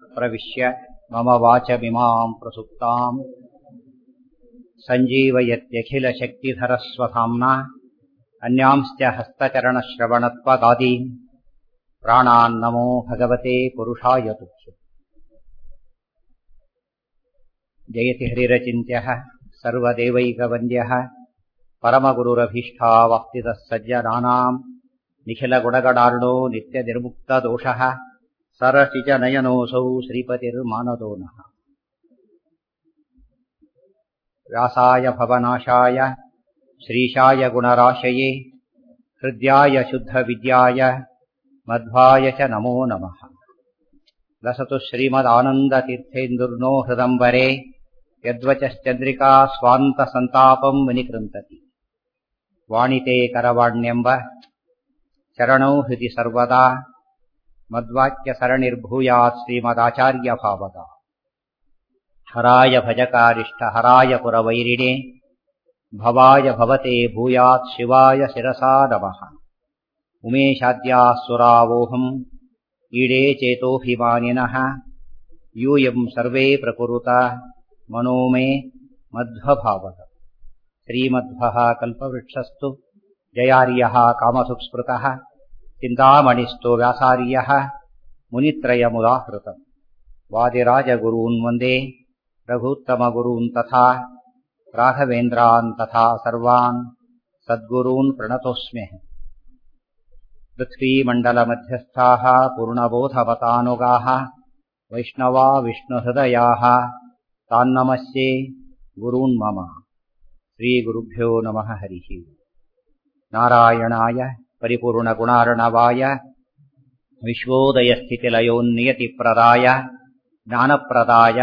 प्रविश्य मम वाचमिमाम् प्रसुप्ताम् सञ्जीवयत्यखिलशक्तिधरस्वधाम्ना अन्यांश्च हस्तचरणश्रवणत्वगादीन् प्राणान्नमो भगवते पुरुषाय तुभ्य जयति हरिरचिन्त्यः सर्वदेवैकवन्द्यः परमगुरुरभीष्टावक्तितः सज्जनानाम् निखिलगुणगणार्णो नित्यनिर्मुक्तदोषः सरसिजनयनोऽसौ श्रीपतिर्मानदो नः व्यासाय भवनाशाय श्रीशाय गुणराशये हृद्याय शुद्धविद्याय मध्वाय च नमो नमः लसतु श्रीमदानन्दतीर्थेन्दुर्नो हृदम्बरे यद्वचश्चन्द्रिका स्वान्तसन्तापम् विनिकृन्तति वाणिते करवाण्यम्ब चरणौ हृदि सर्वदा मद्वाक्यसरणिर्भूयात् श्रीमदाचार्यभावदा हराय भजकारिष्ठ हराय पुरवैरिणे भवाय भवते भूयात् शिवाय शिरसा नमः उमेशाद्याः सुरावोऽहम् ईडे चेतोऽभिमानिनः यूयम् सर्वे प्रकुरुत मनो मे मध्वभावः श्रीमध्वः कल्पवृक्षस्तु जयार्यः कामसुस्मृतः चिन्तामणिस्तु व्यासार्यः मुनित्रयमुदाहृतम् वादिराजगुरून् वन्दे रघूत्तमगुरून् तथा राघवेन्द्रान् तथा सर्वान् सद्गुरून् प्रणतोऽस्म्यः पृथ्वीमण्डलमध्यस्थाः पूर्णबोधवतानुगाः वैष्णवा विष्णुहृदयाः तान्नमस्ये गुरून् मम श्रीगुरुभ्यो नमः हरिः नारायणाय परिपूर्णगुणार्णवाय विश्वोदयस्थितिलयोन्नियतिप्रदाय ज्ञानप्रदाय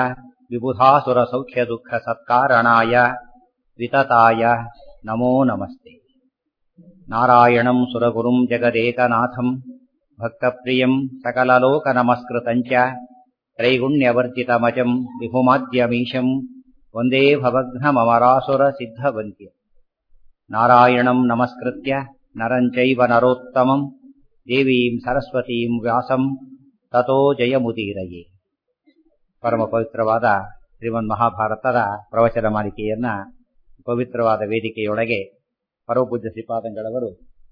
विबुधासुरसौख्यदुःखसत्कारणाय वितताय नमो नमस्ते नारायणम् सुरगुरुम् जगदेकनाथम् भक्तप्रियम् सकललोकनमस्कृतम् च त्रैगुण्यवर्जितमजम् विभुमाद्यमीशम् वन्दे भवघ्नममरासुरसिद्धवन्त्य नारायणम् नमस्कृत्य नरम् चैव नरोत्तमम् देवीम् सरस्वतीम् ವ್ಯಾಸಂ ತತೋ ಜಯಮುದೀರಯೇ ಪರಮ ಪವಿತ್ರವಾದ ಶ್ರೀಮನ್ ಮಹಾಭಾರತದ ಪ್ರವಚನ ಮಾಲಿಕೆಯನ್ನ ಪವಿತ್ರವಾದ ವೇದಿಕೆಯೊಳಗೆ ಪರಮಪೂಜ್ಯ ಶ್ರೀಪಾದಂಗಳವರು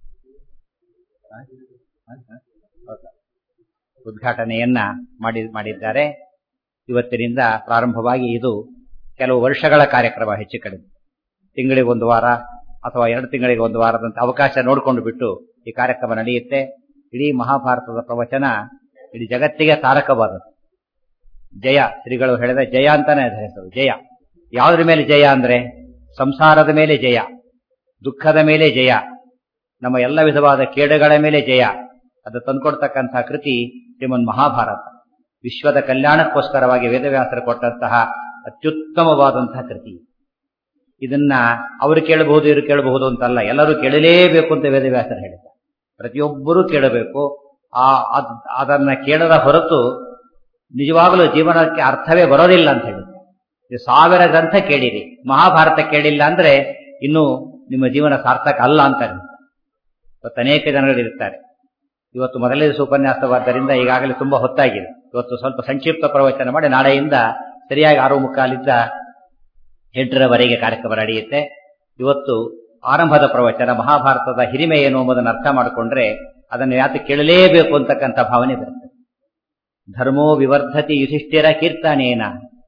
ಉದ್ಘಾಟನೆಯನ್ನ ಮಾಡಿ ಮಾಡಿದ್ದಾರೆ ಇವತ್ತಿನಿಂದ ಪ್ರಾರಂಭವಾಗಿ ಇದು ಕೆಲವು ವರ್ಷಗಳ ಕಾರ್ಯಕ್ರಮ ಹೆಚ್ಚು ಕಡಿಮೆ ತಿಂಗಳಿಗೊಂದು ವಾರ ಅಥವಾ ಎರಡು ತಿಂಗಳಿಗೆ ಒಂದು ವಾರದಂತೆ ಅವಕಾಶ ನೋಡಿಕೊಂಡು ಬಿಟ್ಟು ಈ ಕಾರ್ಯಕ್ರಮ ನಡೆಯುತ್ತೆ ಇಡೀ ಮಹಾಭಾರತದ ಪ್ರವಚನ ಇಡೀ ಜಗತ್ತಿಗೆ ತಾರಕವಾದದ್ದು ಜಯ ಶ್ರೀಗಳು ಹೇಳಿದ ಜಯ ಅಂತಾನೆ ಅದ ಹೆಸರು ಜಯ ಯಾವುದ್ರ ಮೇಲೆ ಜಯ ಅಂದ್ರೆ ಸಂಸಾರದ ಮೇಲೆ ಜಯ ದುಃಖದ ಮೇಲೆ ಜಯ ನಮ್ಮ ಎಲ್ಲ ವಿಧವಾದ ಕೇಡುಗಳ ಮೇಲೆ ಜಯ ಅದು ತಂದುಕೊಡ್ತಕ್ಕಂತಹ ಕೃತಿ ಶ್ರೀಮನ್ ಮಹಾಭಾರತ ವಿಶ್ವದ ಕಲ್ಯಾಣಕ್ಕೋಸ್ಕರವಾಗಿ ವೇದವ್ಯಾಸರು ಕೊಟ್ಟಂತಹ ಅತ್ಯುತ್ತಮವಾದಂತಹ ಕೃತಿ ಇದನ್ನ ಅವರು ಕೇಳಬಹುದು ಇವರು ಕೇಳಬಹುದು ಅಂತಲ್ಲ ಎಲ್ಲರೂ ಕೇಳಲೇಬೇಕು ಅಂತ ವೇದವ್ಯಾಸರು ಹೇಳಿದ್ದಾರೆ ಪ್ರತಿಯೊಬ್ಬರೂ ಕೇಳಬೇಕು ಆ ಅದನ್ನ ಕೇಳದ ಹೊರತು ನಿಜವಾಗಲೂ ಜೀವನಕ್ಕೆ ಅರ್ಥವೇ ಬರೋದಿಲ್ಲ ಅಂತ ಹೇಳಿ ಸಾವಿರ ಗ್ರಂಥ ಕೇಳಿರಿ ಮಹಾಭಾರತ ಕೇಳಿಲ್ಲ ಅಂದ್ರೆ ಇನ್ನು ನಿಮ್ಮ ಜೀವನ ಸಾರ್ಥಕ ಅಲ್ಲ ಅಂತ ಇವತ್ತು ಅನೇಕ ಜನಗಳಿರ್ತಾರೆ ಇವತ್ತು ಮೊದಲನೇ ಉಪನ್ಯಾಸವಾದ್ದರಿಂದ ಈಗಾಗಲೇ ತುಂಬಾ ಹೊತ್ತಾಗಿದೆ ಇವತ್ತು ಸ್ವಲ್ಪ ಸಂಕ್ಷಿಪ್ತ ಪ್ರವಚನ ಮಾಡಿ ನಾಳೆಯಿಂದ ಸರಿಯಾಗಿ ಆರು ಮುಕ್ಕಾಲಿದ್ದ ಎಂಟರವರೆಗೆ ಕಾರ್ಯಕ್ರಮ ನಡೆಯುತ್ತೆ ಇವತ್ತು ಆರಂಭದ ಪ್ರವಚನ ಮಹಾಭಾರತದ ಹಿರಿಮೆ ಏನು ಎಂಬುದನ್ನು ಅರ್ಥ ಮಾಡಿಕೊಂಡ್ರೆ ಅದನ್ನು ಯಾತ ಕೇಳಲೇಬೇಕು ಅಂತಕ್ಕಂಥ ಭಾವನೆ ಬರುತ್ತೆ ಧರ್ಮೋ ವಿವರ್ಧತಿ ಯುಧಿಷ್ಠಿರ ಕೀರ್ತನೇನ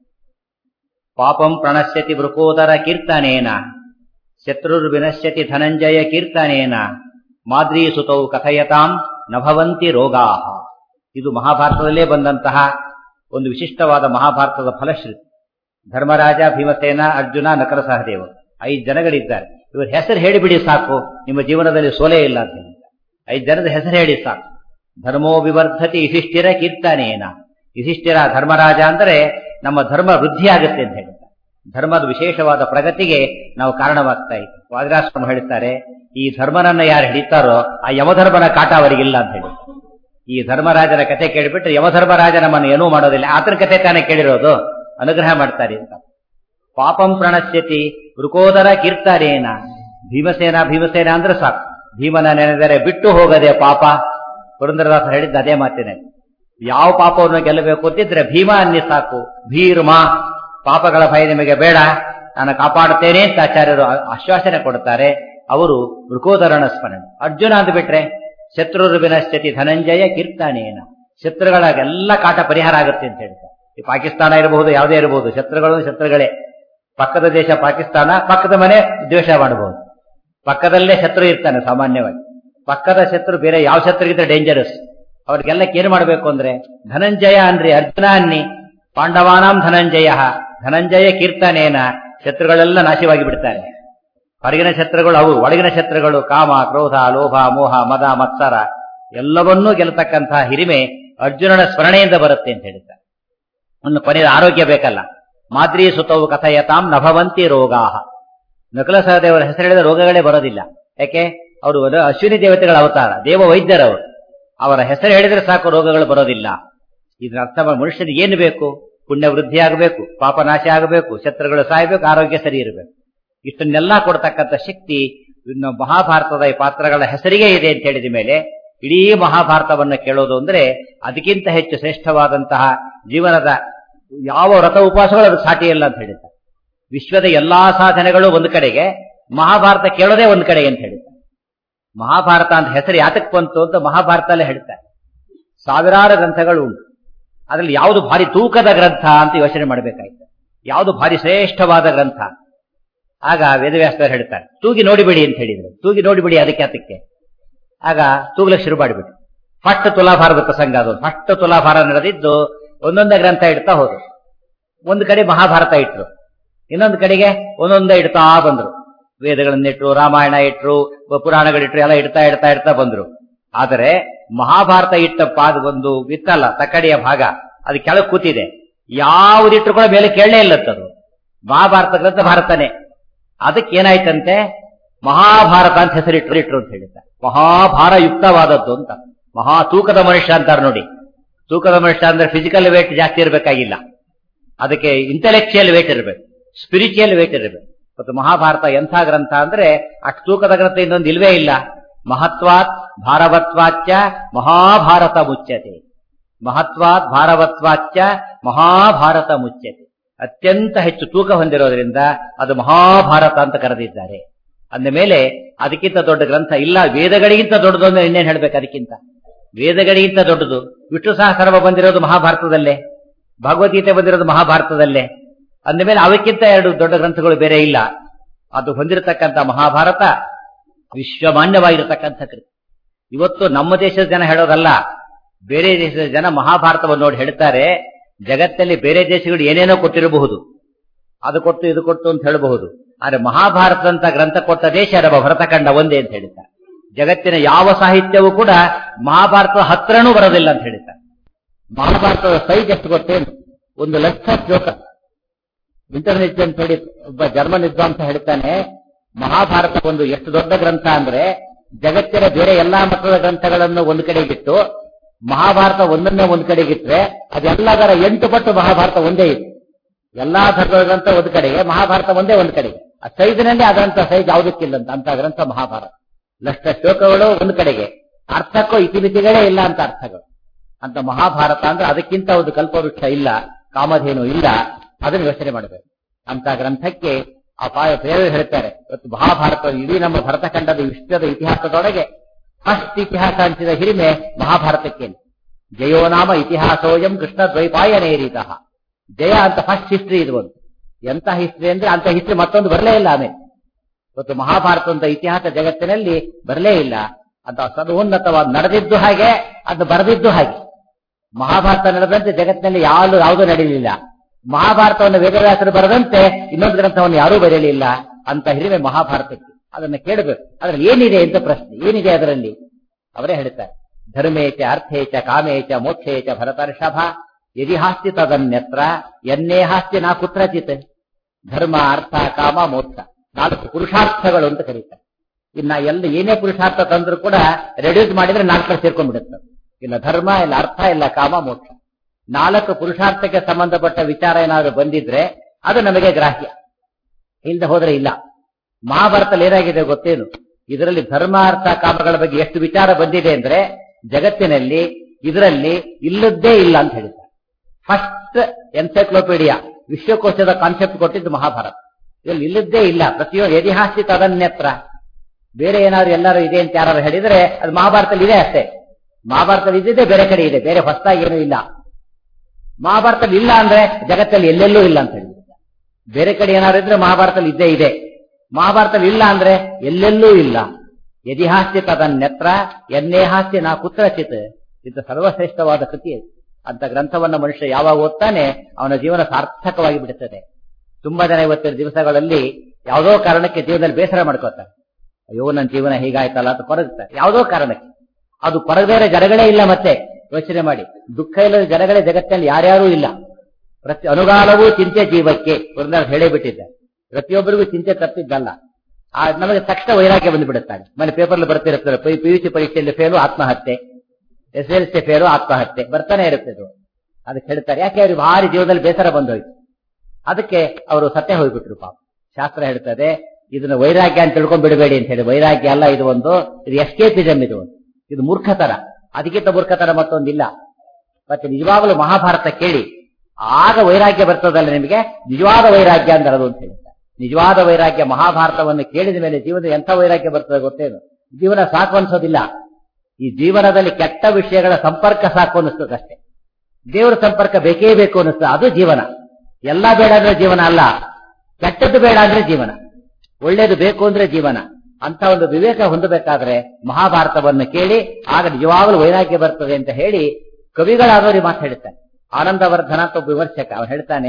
ಪಾಪಂ ಪ್ರಣಶ್ಯತಿ ವೃಕೋದರ ಕೀರ್ತನೇನ ಶತ್ರುರ್ವಿನಶ್ಯತಿ ಧನಂಜಯ ಕೀರ್ತನೇನ ಮಾದ್ರಿ ಸುತೌ ಕಥಯತಾಂ ನಭವಂತಿ ರೋಗಾ ಇದು ಮಹಾಭಾರತದಲ್ಲೇ ಬಂದಂತಹ ಒಂದು ವಿಶಿಷ್ಟವಾದ ಮಹಾಭಾರತದ ಫಲಶ್ರುತಿ ಧರ್ಮರಾಜ ಭೀಮಸೇನ ಅರ್ಜುನ ನಕರ ಸಹದೇವ ಐದು ಜನಗಳಿದ್ದಾರೆ ಇವ್ರ ಹೆಸರು ಹೇಳಿಬಿಡಿ ಸಾಕು ನಿಮ್ಮ ಜೀವನದಲ್ಲಿ ಸೋಲೆ ಇಲ್ಲ ಅಂತ ಹೇಳಿ ಐದು ಜನದ ಹೆಸರು ಹೇಳಿ ಸಾಕು ಧರ್ಮೋ ವಿವರ್ಧತಿ ಯುಧಿಷ್ಠಿರ ಕೀರ್ತನೇನ ಯುಧಿಷ್ಠಿರ ಧರ್ಮರಾಜ ಅಂದ್ರೆ ನಮ್ಮ ಧರ್ಮ ವೃದ್ಧಿ ಆಗುತ್ತೆ ಅಂತ ಹೇಳ್ತಾರೆ ಧರ್ಮದ ವಿಶೇಷವಾದ ಪ್ರಗತಿಗೆ ನಾವು ಕಾರಣವಾಗ್ತಾ ಇದ್ದೀವಿ ವಾದಿರಾಶ್ರಮ ಹೇಳ್ತಾರೆ ಈ ಧರ್ಮನನ್ನ ಯಾರು ಹಿಡಿತಾರೋ ಆ ಯಮಧರ್ಮನ ಕಾಟ ಅವರಿಗಿಲ್ಲ ಅಂತ ಹೇಳಿ ಈ ಧರ್ಮರಾಜನ ಕತೆ ಕೇಳಿಬಿಟ್ರೆ ಯಮಧರ್ಮರಾಜ ನಮ್ಮನ್ನು ಏನೂ ಮಾಡೋದಿಲ್ಲ ಆತನ ಕತೆ ತಾನೇ ಕೇಳಿರೋದು ಅನುಗ್ರಹ ಮಾಡ್ತಾರೆ ಅಂತ ಪಾಪಂ ಪ್ರಣಶ್ಯತಿ ವೃಕೋದರ ಕೀರ್ತಾನೇನ ಭೀಮಸೇನ ಭೀಮಸೇನ ಅಂದ್ರೆ ಸಾಕು ಭೀಮನ ನೆನೆದರೆ ಬಿಟ್ಟು ಹೋಗದೆ ಪಾಪ ಪುರಂದರದಾಸ ಹೇಳಿದ್ದ ಅದೇ ಮಾತಿನ ಯಾವ ಪಾಪವನ್ನು ಗೆಲ್ಲಬೇಕು ಅಂತಿದ್ರೆ ಭೀಮ ಅನ್ನಿ ಸಾಕು ಭೀರ್ಮ ಪಾಪಗಳ ಭಯ ನಿಮಗೆ ಬೇಡ ನಾನು ಕಾಪಾಡುತ್ತೇನೆ ಅಂತ ಆಚಾರ್ಯರು ಆಶ್ವಾಸನೆ ಕೊಡುತ್ತಾರೆ ಅವರು ಮೃಕೋದರಣ ಸ್ಮರಣೆ ಅರ್ಜುನ ಅಂದ್ಬಿಟ್ರೆ ಶತ್ರುರು ವಿನಶ್ಯತಿ ಧನಂಜಯ ಕೀರ್ತಾನೇನ ಶತ್ರುಗಳ ಎಲ್ಲ ಕಾಟ ಪರಿಹಾರ ಆಗುತ್ತೆ ಅಂತ ಹೇಳ್ತಾರೆ ಈ ಪಾಕಿಸ್ತಾನ ಇರಬಹುದು ಯಾವುದೇ ಇರಬಹುದು ಶತ್ರುಗಳು ಶತ್ರುಗಳೇ ಪಕ್ಕದ ದೇಶ ಪಾಕಿಸ್ತಾನ ಪಕ್ಕದ ಮನೆ ದ್ವೇಷ ಮಾಡಬಹುದು ಪಕ್ಕದಲ್ಲೇ ಶತ್ರು ಇರ್ತಾನೆ ಸಾಮಾನ್ಯವಾಗಿ ಪಕ್ಕದ ಶತ್ರು ಬೇರೆ ಯಾವ ಶತ್ರುಗಿದ್ರೆ ಡೇಂಜರಸ್ ಅವ್ರಿಗೆಲ್ಲ ಏನ್ ಮಾಡಬೇಕು ಅಂದ್ರೆ ಧನಂಜಯ ಅನ್ರಿ ಅರ್ಜುನ ಅನ್ನಿ ಪಾಂಡವಾನಾಂ ಧನಂಜಯ ಧನಂಜಯ ಕೀರ್ತನೇನ ಶತ್ರುಗಳೆಲ್ಲ ನಾಶವಾಗಿ ಬಿಡ್ತಾರೆ ಹೊರಗಿನ ಶತ್ರುಗಳು ಅವು ಒಳಗಿನ ಶತ್ರುಗಳು ಕಾಮ ಕ್ರೋಧ ಲೋಭ ಮೋಹ ಮದ ಮತ್ಸರ ಎಲ್ಲವನ್ನೂ ಗೆಲ್ಲತಕ್ಕಂತಹ ಹಿರಿಮೆ ಅರ್ಜುನನ ಸ್ಮರಣೆಯಿಂದ ಬರುತ್ತೆ ಅಂತ ಹೇಳ್ತಾರೆ ಒಂದು ಕೊನೆಯ ಆರೋಗ್ಯ ಬೇಕಲ್ಲ ಮಾದ್ರಿ ಸುತವು ಕಥಯತಾಂ ನಭವಂತಿ ರೋಗಾಹ ನಕಲ ಸಹದೇವರ ಹೆಸರಿಳಿದ ರೋಗಗಳೇ ಬರೋದಿಲ್ಲ ಯಾಕೆ ಅವರು ಅಶ್ವಿನಿ ದೇವತೆಗಳ ಅವತಾರ ದೇವ ವೈದ್ಯರವರು ಅವರ ಹೆಸರು ಹೇಳಿದ್ರೆ ಸಾಕು ರೋಗಗಳು ಬರೋದಿಲ್ಲ ಇದರ ಅರ್ಥ ಮಾಡಿ ಮನುಷ್ಯನಿಗೆ ಏನು ಬೇಕು ಪುಣ್ಯ ವೃದ್ಧಿ ಆಗಬೇಕು ಪಾಪನಾಶ ಆಗಬೇಕು ಶತ್ರುಗಳು ಸಾಯಬೇಕು ಆರೋಗ್ಯ ಸರಿ ಇರಬೇಕು ಇಷ್ಟನ್ನೆಲ್ಲ ಕೊಡ್ತಕ್ಕಂಥ ಶಕ್ತಿ ಇನ್ನು ಮಹಾಭಾರತದ ಈ ಪಾತ್ರಗಳ ಹೆಸರಿಗೆ ಇದೆ ಅಂತ ಹೇಳಿದ ಮೇಲೆ ಇಡೀ ಮಹಾಭಾರತವನ್ನ ಕೇಳೋದು ಅಂದ್ರೆ ಅದಕ್ಕಿಂತ ಹೆಚ್ಚು ಶ್ರೇಷ್ಠವಾದಂತಹ ಜೀವನದ ಯಾವ ವ್ರತ ಉಪವಾಸಗಳು ಅದು ಸಾಟಿ ಇಲ್ಲ ಅಂತ ಹೇಳಿದ್ದಾರೆ ವಿಶ್ವದ ಎಲ್ಲಾ ಸಾಧನೆಗಳು ಒಂದು ಕಡೆಗೆ ಮಹಾಭಾರತ ಕೇಳೋದೇ ಒಂದು ಕಡೆಗೆ ಅಂತ ಹೇಳಿದ್ದಾರೆ ಮಹಾಭಾರತ ಅಂತ ಹೆಸರು ಯಾತಕ್ ಬಂತು ಅಂತ ಮಹಾಭಾರತಲ್ಲೇ ಹೇಳ್ತಾರೆ ಸಾವಿರಾರು ಗ್ರಂಥಗಳು ಉಂಟು ಅದರಲ್ಲಿ ಯಾವುದು ಭಾರಿ ತೂಕದ ಗ್ರಂಥ ಅಂತ ಯೋಚನೆ ಮಾಡಬೇಕಾಯ್ತು ಯಾವುದು ಭಾರಿ ಶ್ರೇಷ್ಠವಾದ ಗ್ರಂಥ ಆಗ ವೇದವ್ಯಾಸರು ಹೇಳ್ತಾರೆ ತೂಗಿ ನೋಡಿಬಿಡಿ ಅಂತ ಹೇಳಿದ್ರು ತೂಗಿ ನೋಡಿಬಿಡಿ ಅದಕ್ಕೆ ಅದಕ್ಕೆ ಆಗ ತೂಗ್ಲಕ್ಕೆ ಶುರು ಮಾಡಿಬಿಟ್ಟು ಫಸ್ಟ್ ತುಲಾಭಾರದ ಪ್ರಸಂಗ ಅದು ಫಸ್ಟ್ ತುಲಾಭಾರ ನಡೆದಿದ್ದು ಒಂದೊಂದೇ ಗ್ರಂಥ ಇಡ್ತಾ ಹೋದ್ರು ಒಂದು ಕಡೆ ಮಹಾಭಾರತ ಇಟ್ರು ಇನ್ನೊಂದು ಕಡೆಗೆ ಒಂದೊಂದೇ ಇಡ್ತಾ ಬಂದ್ರು ವೇದಗಳನ್ನಿಟ್ರು ರಾಮಾಯಣ ಇಟ್ರು ಪುರಾಣಗಳಿಟ್ರು ಎಲ್ಲ ಇಡ್ತಾ ಇಡ್ತಾ ಇಡ್ತಾ ಬಂದ್ರು ಆದರೆ ಮಹಾಭಾರತ ಇಟ್ಟ ಪಾದ ಒಂದು ಇತ್ತಲ್ಲ ತಕ್ಕಡಿಯ ಭಾಗ ಅದು ಕೆಳಗೆ ಕೂತಿದೆ ಯಾವುದಿಟ್ರು ಕೂಡ ಮೇಲೆ ಕೇಳಲೇ ಇಲ್ಲತ್ತದು ಮಹಾಭಾರತ ಗ್ರಂಥ ಭಾರತನೇ ಅದಕ್ಕೆ ಏನಾಯ್ತಂತೆ ಮಹಾಭಾರತ ಅಂತ ಹೆಸರಿಟ್ರು ಇಟ್ರು ಅಂತ ಹೇಳಿದ್ದಾರೆ ಮಹಾಭಾರ ಯುಕ್ತವಾದದ್ದು ಅಂತ ಮಹಾ ತೂಕದ ಮನುಷ್ಯ ಅಂತಾರೆ ನೋಡಿ ತೂಕದ ಮನುಷ್ಯ ಅಂದ್ರೆ ಫಿಸಿಕಲ್ ವೇಟ್ ಜಾಸ್ತಿ ಇರಬೇಕಾಗಿಲ್ಲ ಅದಕ್ಕೆ ಇಂಟೆಲೆಕ್ಚುಯಲ್ ವೇಟ್ ಇರಬೇಕು ಸ್ಪಿರಿಚುಯಲ್ ವೇಟ್ ಇರಬೇಕು ಮತ್ತು ಮಹಾಭಾರತ ಎಂಥ ಗ್ರಂಥ ಅಂದ್ರೆ ಅಷ್ಟು ತೂಕದ ಗ್ರಂಥ ಇನ್ನೊಂದು ಇಲ್ವೇ ಇಲ್ಲ ಮಹತ್ವಾತ್ ಭಾರವತ್ವಾಚ್ಯ ಮಹಾಭಾರತ ಮುಚ್ಯತೆ ಮಹತ್ವಾತ್ ಭಾರವತ್ವಾಚ್ಯ ಮಹಾಭಾರತ ಮುಚ್ಯತೆ ಅತ್ಯಂತ ಹೆಚ್ಚು ತೂಕ ಹೊಂದಿರೋದ್ರಿಂದ ಅದು ಮಹಾಭಾರತ ಅಂತ ಕರೆದಿದ್ದಾರೆ ಅಂದ ಮೇಲೆ ಅದಕ್ಕಿಂತ ದೊಡ್ಡ ಗ್ರಂಥ ಇಲ್ಲ ವೇದಗಳಿಗಿಂತ ದೊಡ್ಡದು ಅಂದ್ರೆ ಇನ್ನೇನು ಹೇಳ್ಬೇಕು ಅದಕ್ಕಿಂತ ವೇದಗಳಿಗಿಂತ ದೊಡ್ಡದು ವಿಷ್ಣು ಸಹಸ್ರವ ಬಂದಿರೋದು ಮಹಾಭಾರತದಲ್ಲೇ ಭಗವದ್ಗೀತೆ ಬಂದಿರೋದು ಮಹಾಭಾರತದಲ್ಲೇ ಅಂದ ಮೇಲೆ ಅವಕ್ಕಿಂತ ಎರಡು ದೊಡ್ಡ ಗ್ರಂಥಗಳು ಬೇರೆ ಇಲ್ಲ ಅದು ಹೊಂದಿರತಕ್ಕಂಥ ಮಹಾಭಾರತ ವಿಶ್ವಮಾನ್ಯವಾಗಿರತಕ್ಕಂಥ ಕೃತಿ ಇವತ್ತು ನಮ್ಮ ದೇಶದ ಜನ ಹೇಳೋದಲ್ಲ ಬೇರೆ ದೇಶದ ಜನ ಮಹಾಭಾರತವನ್ನು ನೋಡಿ ಹೇಳ್ತಾರೆ ಜಗತ್ತಲ್ಲಿ ಬೇರೆ ದೇಶಗಳು ಏನೇನೋ ಕೊಟ್ಟಿರಬಹುದು ಅದು ಕೊಟ್ಟು ಇದು ಕೊಟ್ಟು ಅಂತ ಹೇಳಬಹುದು ಆದ್ರೆ ಮಹಾಭಾರತದಂತ ಗ್ರಂಥ ಕೊಟ್ಟ ದೇಶ ನಮ್ಮ ಭರತಖಂಡ ಒಂದೇ ಅಂತ ಹೇಳ್ತಾರೆ ಜಗತ್ತಿನ ಯಾವ ಸಾಹಿತ್ಯವೂ ಕೂಡ ಮಹಾಭಾರತದ ಹತ್ರನೂ ಬರೋದಿಲ್ಲ ಅಂತ ಹೇಳ್ತಾರೆ ಮಹಾಭಾರತದ ಸೈಜ್ ಎಷ್ಟು ಗೊತ್ತೇನು ಒಂದು ಲಕ್ಷ ಶ್ಲೋಕ ಇಂಟರ್ನೆಟ್ ಅಂತ ಹೇಳಿ ಒಬ್ಬ ಜರ್ಮನ್ ವಿದ್ವಾಂಸ ಹೇಳ್ತಾನೆ ಮಹಾಭಾರತ ಒಂದು ಎಷ್ಟು ದೊಡ್ಡ ಗ್ರಂಥ ಅಂದ್ರೆ ಜಗತ್ತಿನ ಬೇರೆ ಎಲ್ಲಾ ಮಟ್ಟದ ಗ್ರಂಥಗಳನ್ನು ಒಂದು ಕಡೆಗಿಟ್ಟು ಮಹಾಭಾರತ ಒಂದನ್ನೇ ಒಂದು ಕಡೆಗಿಟ್ರೆ ಅದೆಲ್ಲದರ ಎಂಟು ಪಟ್ಟು ಮಹಾಭಾರತ ಒಂದೇ ಇದೆ ಎಲ್ಲಾ ಧರ್ಮದ ಗ್ರಂಥ ಒಂದು ಕಡೆಗೆ ಮಹಾಭಾರತ ಒಂದೇ ಒಂದು ಕಡೆಗೆ ಆ ಸೈಜ್ನಲ್ಲಿ ಅದರಂತ ಸೈಜ್ ಯಾವುದಕ್ಕಿಲ್ಲಂತ ಅಂತ ಗ್ರಂಥ ಮಹಾಭಾರತ ಲಕ್ಷ ಶ್ಲೋಕಗಳು ಒಂದು ಕಡೆಗೆ ಅರ್ಥಕ್ಕೂ ಇತಿಮಿತಿಗಳೇ ಇಲ್ಲ ಅಂತ ಅರ್ಥಗಳು ಅಂತ ಮಹಾಭಾರತ ಅಂದ್ರೆ ಅದಕ್ಕಿಂತ ಒಂದು ಕಲ್ಪವೃಕ್ಷ ಇಲ್ಲ ಕಾಮಧೇನು ಇಲ್ಲ ಅದನ್ನು ಯೋಚನೆ ಮಾಡಬೇಕು ಅಂತ ಗ್ರಂಥಕ್ಕೆ ಅಪಾಯ ಬೇರೆ ಹೇಳ್ತಾರೆ ಇವತ್ತು ಮಹಾಭಾರತ ಇಡೀ ನಮ್ಮ ಭರತಖಂಡದ ವಿಶ್ವದ ಇತಿಹಾಸದೊಳಗೆ ಫಸ್ಟ್ ಇತಿಹಾಸ ಅಂತಿದ ಹಿರಿಮೆ ಮಹಾಭಾರತಕ್ಕೆ ಜಯೋ ನಾಮ ಇತಿಹಾಸೋಯಂ ಕೃಷ್ಣ ದ್ವೈಪಾಯನೇರಿತ ಜಯ ಅಂತ ಫಸ್ಟ್ ಹಿಸ್ಟ್ರಿ ಇದು ಒಂದು ಎಂತ ಹಿಸ್ಟ್ರಿ ಅಂದ್ರೆ ಅಂತ ಹಿಸ್ಟ್ರಿ ಮತ್ತೊಂದು ಬರಲೇ ಇಲ್ಲ ಆಮೇಲೆ ಇವತ್ತು ಮಹಾಭಾರತ ಅಂತ ಇತಿಹಾಸ ಜಗತ್ತಿನಲ್ಲಿ ಬರಲೇ ಇಲ್ಲ ಅಂತ ಸದೋನ್ನತವಾದ ನಡೆದಿದ್ದು ಹಾಗೆ ಅದು ಬರೆದಿದ್ದು ಹಾಗೆ ಮಹಾಭಾರತ ನಡೆದಂತೆ ಜಗತ್ತಿನಲ್ಲಿ ಯಾವುದು ಯಾವುದೂ ನಡೆಯಲಿಲ್ಲ ಮಹಾಭಾರತವನ್ನು ವೇದವ್ಯಾಸರು ಬರೆದಂತೆ ಇನ್ನೊಂದು ಗ್ರಂಥವನ್ನು ಯಾರೂ ಬರೆಯಲಿಲ್ಲ ಅಂತ ಹಿರಿಮೆ ಮಹಾಭಾರತಕ್ಕೆ ಅದನ್ನು ಕೇಳಬೇಕು ಅದರಲ್ಲಿ ಏನಿದೆ ಅಂತ ಪ್ರಶ್ನೆ ಏನಿದೆ ಅದರಲ್ಲಿ ಅವರೇ ಹೇಳ್ತಾರೆ ಧರ್ಮೇಚ ಅರ್ಥೇಚ ಕಾಮೇಚ ಮೋಕ್ಷೇಚ ಭರತರ್ಷಭ ಯದಿ ಹಾಸ್ತಿ ತದನ್ಯತ್ರ ಎನ್ನೇ ಹಾಸ್ತಿ ನಾ ಕುತ್ರಚಿತ್ ಧರ್ಮ ಅರ್ಥ ಕಾಮ ಮೋಕ್ಷ ನಾಲ್ಕು ಪುರುಷಾರ್ಥಗಳು ಅಂತ ಕರೀತಾರೆ ಇನ್ನ ಎಲ್ಲ ಏನೇ ಪುರುಷಾರ್ಥ ತಂದ್ರು ಕೂಡ ರೆಡ್ಯೂಸ್ ಮಾಡಿದ್ರೆ ನಾಲ್ಕರ ಸೇರ್ಕೊಂಡ್ಬಿಡುತ್ತೆ ಇಲ್ಲ ಧರ್ಮ ಇಲ್ಲ ಅರ್ಥ ಇಲ್ಲ ಕಾಮ ಮೋಕ್ಷ ನಾಲ್ಕು ಪುರುಷಾರ್ಥಕ್ಕೆ ಸಂಬಂಧಪಟ್ಟ ವಿಚಾರ ಏನಾದ್ರು ಬಂದಿದ್ರೆ ಅದು ನಮಗೆ ಗ್ರಾಹ್ಯ ಇಲ್ಲದೆ ಹೋದ್ರೆ ಇಲ್ಲ ಮಹಾಭಾರತದಲ್ಲಿ ಏನಾಗಿದೆ ಗೊತ್ತೇನು ಇದರಲ್ಲಿ ಧರ್ಮ ಅರ್ಥ ಕಾಮಗಳ ಬಗ್ಗೆ ಎಷ್ಟು ವಿಚಾರ ಬಂದಿದೆ ಅಂದ್ರೆ ಜಗತ್ತಿನಲ್ಲಿ ಇದರಲ್ಲಿ ಇಲ್ಲದ್ದೇ ಇಲ್ಲ ಅಂತ ಹೇಳಿದ್ದಾರೆ ಫಸ್ಟ್ ಎನ್ಸೈಕ್ಲೋಪೀಡಿಯಾ ವಿಶ್ವಕೋಶದ ಕಾನ್ಸೆಪ್ಟ್ ಕೊಟ್ಟಿದ್ದು ಮಹಾಭಾರತ ಇದರಲ್ಲಿ ಇಲ್ಲದ್ದೇ ಇಲ್ಲ ಪ್ರತಿಯೊಂದು ಯದಿಹಾಸ್ತಿ ತದನ್ಯತ್ರ ಬೇರೆ ಏನಾದ್ರು ಎಲ್ಲರೂ ಇದೆ ಅಂತ ಯಾರು ಹೇಳಿದ್ರೆ ಅದು ಮಹಾಭಾರತದಲ್ಲಿ ಇದೆ ಅಷ್ಟೇ ಮಹಾಭಾರತದಲ್ಲಿ ಇದ್ದಿದ್ದೇ ಬೇರೆ ಕಡೆ ಇದೆ ಬೇರೆ ಹೊಸದಾಗಿ ಏನೂ ಇಲ್ಲ ಮಹಾಭಾರತದಲ್ಲಿ ಇಲ್ಲ ಅಂದ್ರೆ ಜಗತ್ತಲ್ಲಿ ಎಲ್ಲೆಲ್ಲೂ ಇಲ್ಲ ಅಂತ ಹೇಳಿದ್ರು ಬೇರೆ ಕಡೆ ಏನಾದ್ರು ಇದ್ರೆ ಮಹಾಭಾರತದಲ್ಲಿ ಇದ್ದೇ ಇದೆ ಮಹಾಭಾರತದಲ್ಲಿ ಇಲ್ಲ ಅಂದ್ರೆ ಎಲ್ಲೆಲ್ಲೂ ಇಲ್ಲ ಯದಿಹಾಸ್ಯ ತದನ್ಯತ್ರ ಎನ್ನೇಹಾಸ್ಯ ನಾ ಕುತ್ರಚಿತ್ ಇದು ಸರ್ವಶ್ರೇಷ್ಠವಾದ ಕೃತಿ ಅದು. ಅಂತ ಗ್ರಂಥವನ್ನ ಮನುಷ್ಯ ಯಾವಾಗ ಓದ್ತಾನೆ ಅವನ ಜೀವನ ಸಾರ್ಥಕವಾಗಿ ಬಿಡುತ್ತದೆ ತುಂಬಾ ಜನ ಇವತ್ತಿನ ದಿವಸಗಳಲ್ಲಿ ಯಾವುದೋ ಕಾರಣಕ್ಕೆ ಜೀವನದಲ್ಲಿ ಬೇಸರ ಮಾಡ್ಕೋತಾರೆ ಅಯ್ಯೋ ನನ್ನ ಜೀವನ ಹೀಗಾಯ್ತಲ್ಲ ಅಂತ ಕೊರಗ್ತಾರೆ ಯಾವುದೋ ಕಾರಣಕ್ಕೆ ಅದು ಕೊರಗದೇ ಜನಗಳೇ ಇಲ್ಲ ಮತ್ತೆ ಯೋಚನೆ ಮಾಡಿ ದುಃಖ ಇಲ್ಲದ ಜನಗಳೇ ಜಗತ್ತಿನಲ್ಲಿ ಯಾರ್ಯಾರೂ ಇಲ್ಲ ಪ್ರತಿ ಅನುಗಾಲವೂ ಚಿಂತೆ ಜೀವಕ್ಕೆ ಒಂದು ಹೇಳೇ ಬಿಟ್ಟಿದ್ದೆ ಪ್ರತಿಯೊಬ್ಬರಿಗೂ ಚಿಂತೆ ತಪ್ಪಿದ್ದಲ್ಲ ಆ ನಮಗೆ ತಕ್ಷಣ ವೈರಾಗ್ಯ ಬಂದುಬಿಡುತ್ತಾನೆ ಮನೆ ಪೇಪರ್ಲಿ ಬರ್ತಿರ್ತಾರೆ ಪಿ ಯು ಸಿ ಪರೀಕ್ಷೆಯಲ್ಲಿ ಫೇಲು ಆತ್ಮಹತ್ಯೆ ಎಸ್ ಎಲ್ ಸಿ ಫೇಲು ಆತ್ಮಹತ್ಯೆ ಬರ್ತಾನೆ ಇರುತ್ತೆ ಇದು ಅದಕ್ಕೆ ಹೇಳ್ತಾರೆ ಯಾಕೆ ಅವ್ರಿಗೆ ಭಾರಿ ಜೀವನದಲ್ಲಿ ಬೇಸರ ಬಂದೋಯ್ತು ಅದಕ್ಕೆ ಅವರು ಸತ್ಯ ಹೋಗ್ಬಿಟ್ರು ಪಾಪ ಶಾಸ್ತ್ರ ಹೇಳ್ತದೆ ಇದನ್ನ ವೈರಾಗ್ಯ ಅಂತ ತಿಳ್ಕೊಂಡ್ ಬಿಡಬೇಡಿ ಅಂತ ಹೇಳಿ ವೈರಾಗ್ಯ ಅಲ್ಲ ಇದು ಒಂದು ಇದು ಎಸ್ಕೇಪಿಸಮ್ ಇದು ಒಂದು ಇದು ಮೂರ್ಖತನ ಅದಕ್ಕಿಂತ ಮೂರ್ಖತನ ಮತ್ತೊಂದಿಲ್ಲ ಮತ್ತೆ ನಿಜವಾಗಲೂ ಮಹಾಭಾರತ ಕೇಳಿ ಆಗ ವೈರಾಗ್ಯ ಬರ್ತದಲ್ಲ ನಿಮಗೆ ನಿಜವಾದ ವೈರಾಗ್ಯ ಅಂದ್ರೆ ಅದು ಅಂತ ಹೇಳ್ತಾರೆ ನಿಜವಾದ ವೈರಾಗ್ಯ ಮಹಾಭಾರತವನ್ನು ಕೇಳಿದ ಮೇಲೆ ಜೀವನದ ಎಂಥ ವೈರಾಗ್ಯ ಬರ್ತದೆ ಗೊತ್ತೇನು ಜೀವನ ಸಾಕು ಅನ್ಸೋದಿಲ್ಲ ಈ ಜೀವನದಲ್ಲಿ ಕೆಟ್ಟ ವಿಷಯಗಳ ಸಂಪರ್ಕ ಸಾಕು ಅನ್ನಿಸ್ತದಷ್ಟೇ ದೇವರ ಸಂಪರ್ಕ ಬೇಕೇ ಬೇಕು ಅನ್ನಿಸ್ತದೆ ಅದು ಜೀವನ ಎಲ್ಲ ಬೇಡ ಅಂದ್ರೆ ಜೀವನ ಅಲ್ಲ ಕೆಟ್ಟದ್ದು ಬೇಡ ಅಂದ್ರೆ ಜೀವನ ಒಳ್ಳೇದು ಬೇಕು ಅಂದ್ರೆ ಜೀವನ ಅಂತ ಒಂದು ವಿವೇಕ ಹೊಂದಬೇಕಾದ್ರೆ ಮಹಾಭಾರತವನ್ನು ಕೇಳಿ ಆಗ ನಿಜವಾಗಲೂ ವೈರಾಗ್ಯ ಬರ್ತದೆ ಅಂತ ಹೇಳಿ ಕವಿಗಳಾದವರು ಮಾತು ಹೇಳ್ತಾರೆ ಆನಂದವರ್ಧನ ಅಂತ ಒಬ್ಬ ವಿಮರ್ಶಕ ಅವನು ಹೇಳ್ತಾನೆ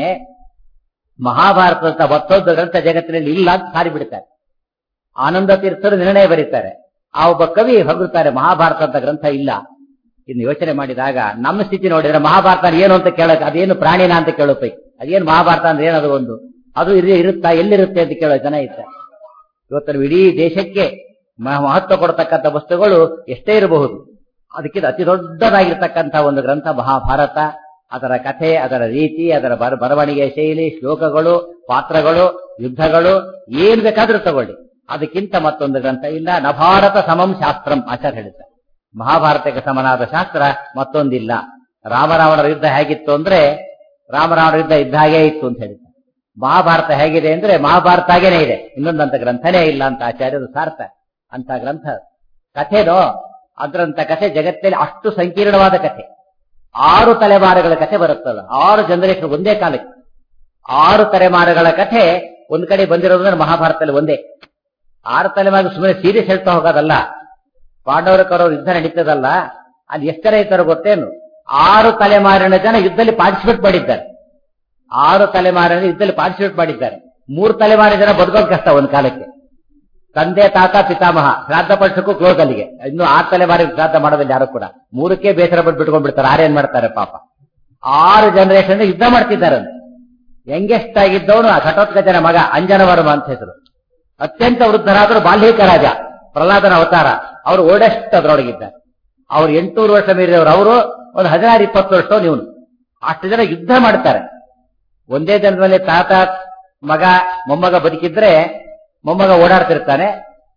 ಮಹಾಭಾರತದ ಮತ್ತೊಂದು ಗ್ರಂಥ ಜಗತ್ತಿನಲ್ಲಿ ಇಲ್ಲ ಅಂತ ಸಾರಿ ಬಿಡ್ತಾರೆ ಆನಂದ ತೀರ್ಥರು ನಿರ್ಣಯ ಬರೀತಾರೆ ಆ ಒಬ್ಬ ಕವಿ ಹೊಗಳುತ್ತಾರೆ ಮಹಾಭಾರತ ಅಂತ ಗ್ರಂಥ ಇಲ್ಲ ಇನ್ನು ಯೋಚನೆ ಮಾಡಿದಾಗ ನಮ್ಮ ಸ್ಥಿತಿ ನೋಡಿದ್ರೆ ಮಹಾಭಾರತ ಏನು ಅಂತ ಕೇಳಕ್ ಅದೇನು ಪ್ರಾಣಿನ ಅಂತ ಕೇಳೋ ಪೈಕಿ ಅದೇನು ಮಹಾಭಾರತ ಅಂದ್ರೆ ಏನದು ಒಂದು ಅದು ಇರಿ- ಇರುತ್ತಾ ಎಲ್ಲಿರುತ್ತೆ ಅಂತ ಕೇಳೋ ಜನ ಇದ್ದಾರೆ ಇವತ್ತು ಇಡೀ ದೇಶಕ್ಕೆ ಮ- ಮಹತ್ವ ಕೊಡತಕ್ಕಂಥ ವಸ್ತುಗಳು ಎಷ್ಟೇ ಇರಬಹುದು ಅದಕ್ಕಿಂತ ಅತಿ ದೊಡ್ಡದಾಗಿರ್ತಕ್ಕಂಥ ಒಂದು ಗ್ರಂಥ ಮಹಾಭಾರತ ಅದರ ಕಥೆ ಅದರ ರೀತಿ ಅದರ ಬರ ಬರವಣಿಗೆ ಶೈಲಿ ಶ್ಲೋಕಗಳು ಪಾತ್ರಗಳು ಯುದ್ಧಗಳು ಏನ್ ಬೇಕಾದ್ರೂ ತಗೊಳ್ಳಿ ಅದಕ್ಕಿಂತ ಮತ್ತೊಂದು ಗ್ರಂಥ ಇಲ್ಲ ನಭಾರತ ಸಮಂ ಶಾಸ್ತ್ರಂ ಆಚಾರ್ಯ ಹೇಳ್ತಾರೆ ಮಹಾಭಾರತಕ್ಕೆ ಸಮನಾದ ಶಾಸ್ತ್ರ ಮತ್ತೊಂದಿಲ್ಲ ರಾಮರಾವಣರ ಯುದ್ಧ ಹೇಗಿತ್ತು ಅಂದ್ರೆ ರಾಮರಾವಣರ ಯುದ್ಧ ಇದ್ದ ಹಾಗೇ ಇತ್ತು ಅಂತ ಹೇಳಿದ್ದಾರೆ ಮಹಾಭಾರತ ಹೇಗಿದೆ ಅಂದ್ರೆ ಮಹಾಭಾರತ ಹಾಗೇನೆ ಇದೆ ಇನ್ನೊಂದಂತ ಗ್ರಂಥನೇ ಇಲ್ಲ ಅಂತ ಆಚಾರ್ಯರು ಸಾರ್ಥ ಅಂತ ಗ್ರಂಥ ಕಥೆನೋ ಅದರಂತ ಕಥೆ ಜಗತ್ತಲ್ಲಿ ಅಷ್ಟು ಸಂಕೀರ್ಣವಾದ ಕಥೆ ಆರು ತಲೆಮಾರುಗಳ ಕಥೆ ಬರುತ್ತಲ್ಲ ಆರು ಜನರೇಷನ್ ಒಂದೇ ಕಾಲಕ್ಕೆ ಆರು ತಲೆಮಾರುಗಳ ಕಥೆ ಒಂದ್ ಕಡೆ ಬಂದಿರೋದ್ರೆ ಮಹಾಭಾರತದಲ್ಲಿ ಒಂದೇ ಆರು ತಲೆಮಾರು ಸುಮ್ಮನೆ ಸೀರಿಯಸ್ ಹೇಳ್ತಾ ಹೋಗೋದಲ್ಲ ಪಾಂಡವರ ಕರೋರು ಯುದ್ಧ ನಡೀತದಲ್ಲ ಅಲ್ಲಿ ಎಷ್ಟು ಜನ ಇರ್ತಾರೋ ಗೊತ್ತೇನು ಆರು ತಲೆಮಾರಿನ ಜನ ಯುದ್ಧದಲ್ಲಿ ಪಾರ್ಟಿಸಿಪೇಟ್ ಮಾಡಿದ್ದಾರೆ ಆರು ತಲೆಮಾರಿನ ಯುದ್ಧದಲ್ಲಿ ಪಾರ್ಟಿಸಿಪೇಟ್ ಮಾಡಿದ್ದಾರೆ ಮೂರು ತಲೆಮಾರಿನ ಜನ ಬದುಕೋದು ಕಷ್ಟ ಒಂದು ಕಾಲಕ್ಕೆ ತಂದೆ ತಾತ ಪಿತಾಮಹ ಶ್ರಾದ್ದ ಪಕ್ಷಕ್ಕೂ ಕ್ಲೋಸ್ ಅಲ್ಲಿಗೆ ಇನ್ನು ಆರು ತಲೆಮಾರಿಗೆ ಶ್ರಾದ್ದ ಮಾಡೋದಿಲ್ಲ ಯಾರು ಕೂಡ ಮೂರಕ್ಕೆ ಬೇಸರ ಪಟ್ಟು ಬಿಟ್ಕೊಂಡ್ಬಿಡ್ತಾರೆ ಆರೇನ್ ಮಾಡ್ತಾರೆ ಪಾಪ ಆರು ಜನರೇಷನ್ ಯುದ್ಧ ಮಾಡ್ತಿದ್ದಾರೆ ಯಂಗೆಸ್ಟ್ ಆಗಿದ್ದವನು ಆ ಘಟೋತ್ಕಚನ ಮಗ ಅಂಜನವರ್ಮ ಅಂತ ಹೆಸರು ಅತ್ಯಂತ ವೃದ್ಧರಾದರೂ ಬಾಲ್ಯಕ ರಾಜ ಪ್ರಹ್ಲಾದನ ಅವತಾರ ಅವರು ಓಲ್ಡೆಸ್ಟ್ ಅದರೊಳಗಿದ್ದಾರೆ ಅವ್ರು ಎಂಟೂರು ವರ್ಷ ಮೀರಿದವರು ಅವರು ಒಂದು ಹದಿನಾರು ಇಪ್ಪತ್ತು ವರ್ಷ ನೀವು ಅಷ್ಟು ಜನ ಯುದ್ಧ ಮಾಡ್ತಾರೆ ಒಂದೇ ದಿನದ ಮೇಲೆ ತಾತ ಮಗ ಮೊಮ್ಮಗ ಬದುಕಿದ್ರೆ ಮೊಮ್ಮಗ ಓಡಾಡ್ತಿರ್ತಾನೆ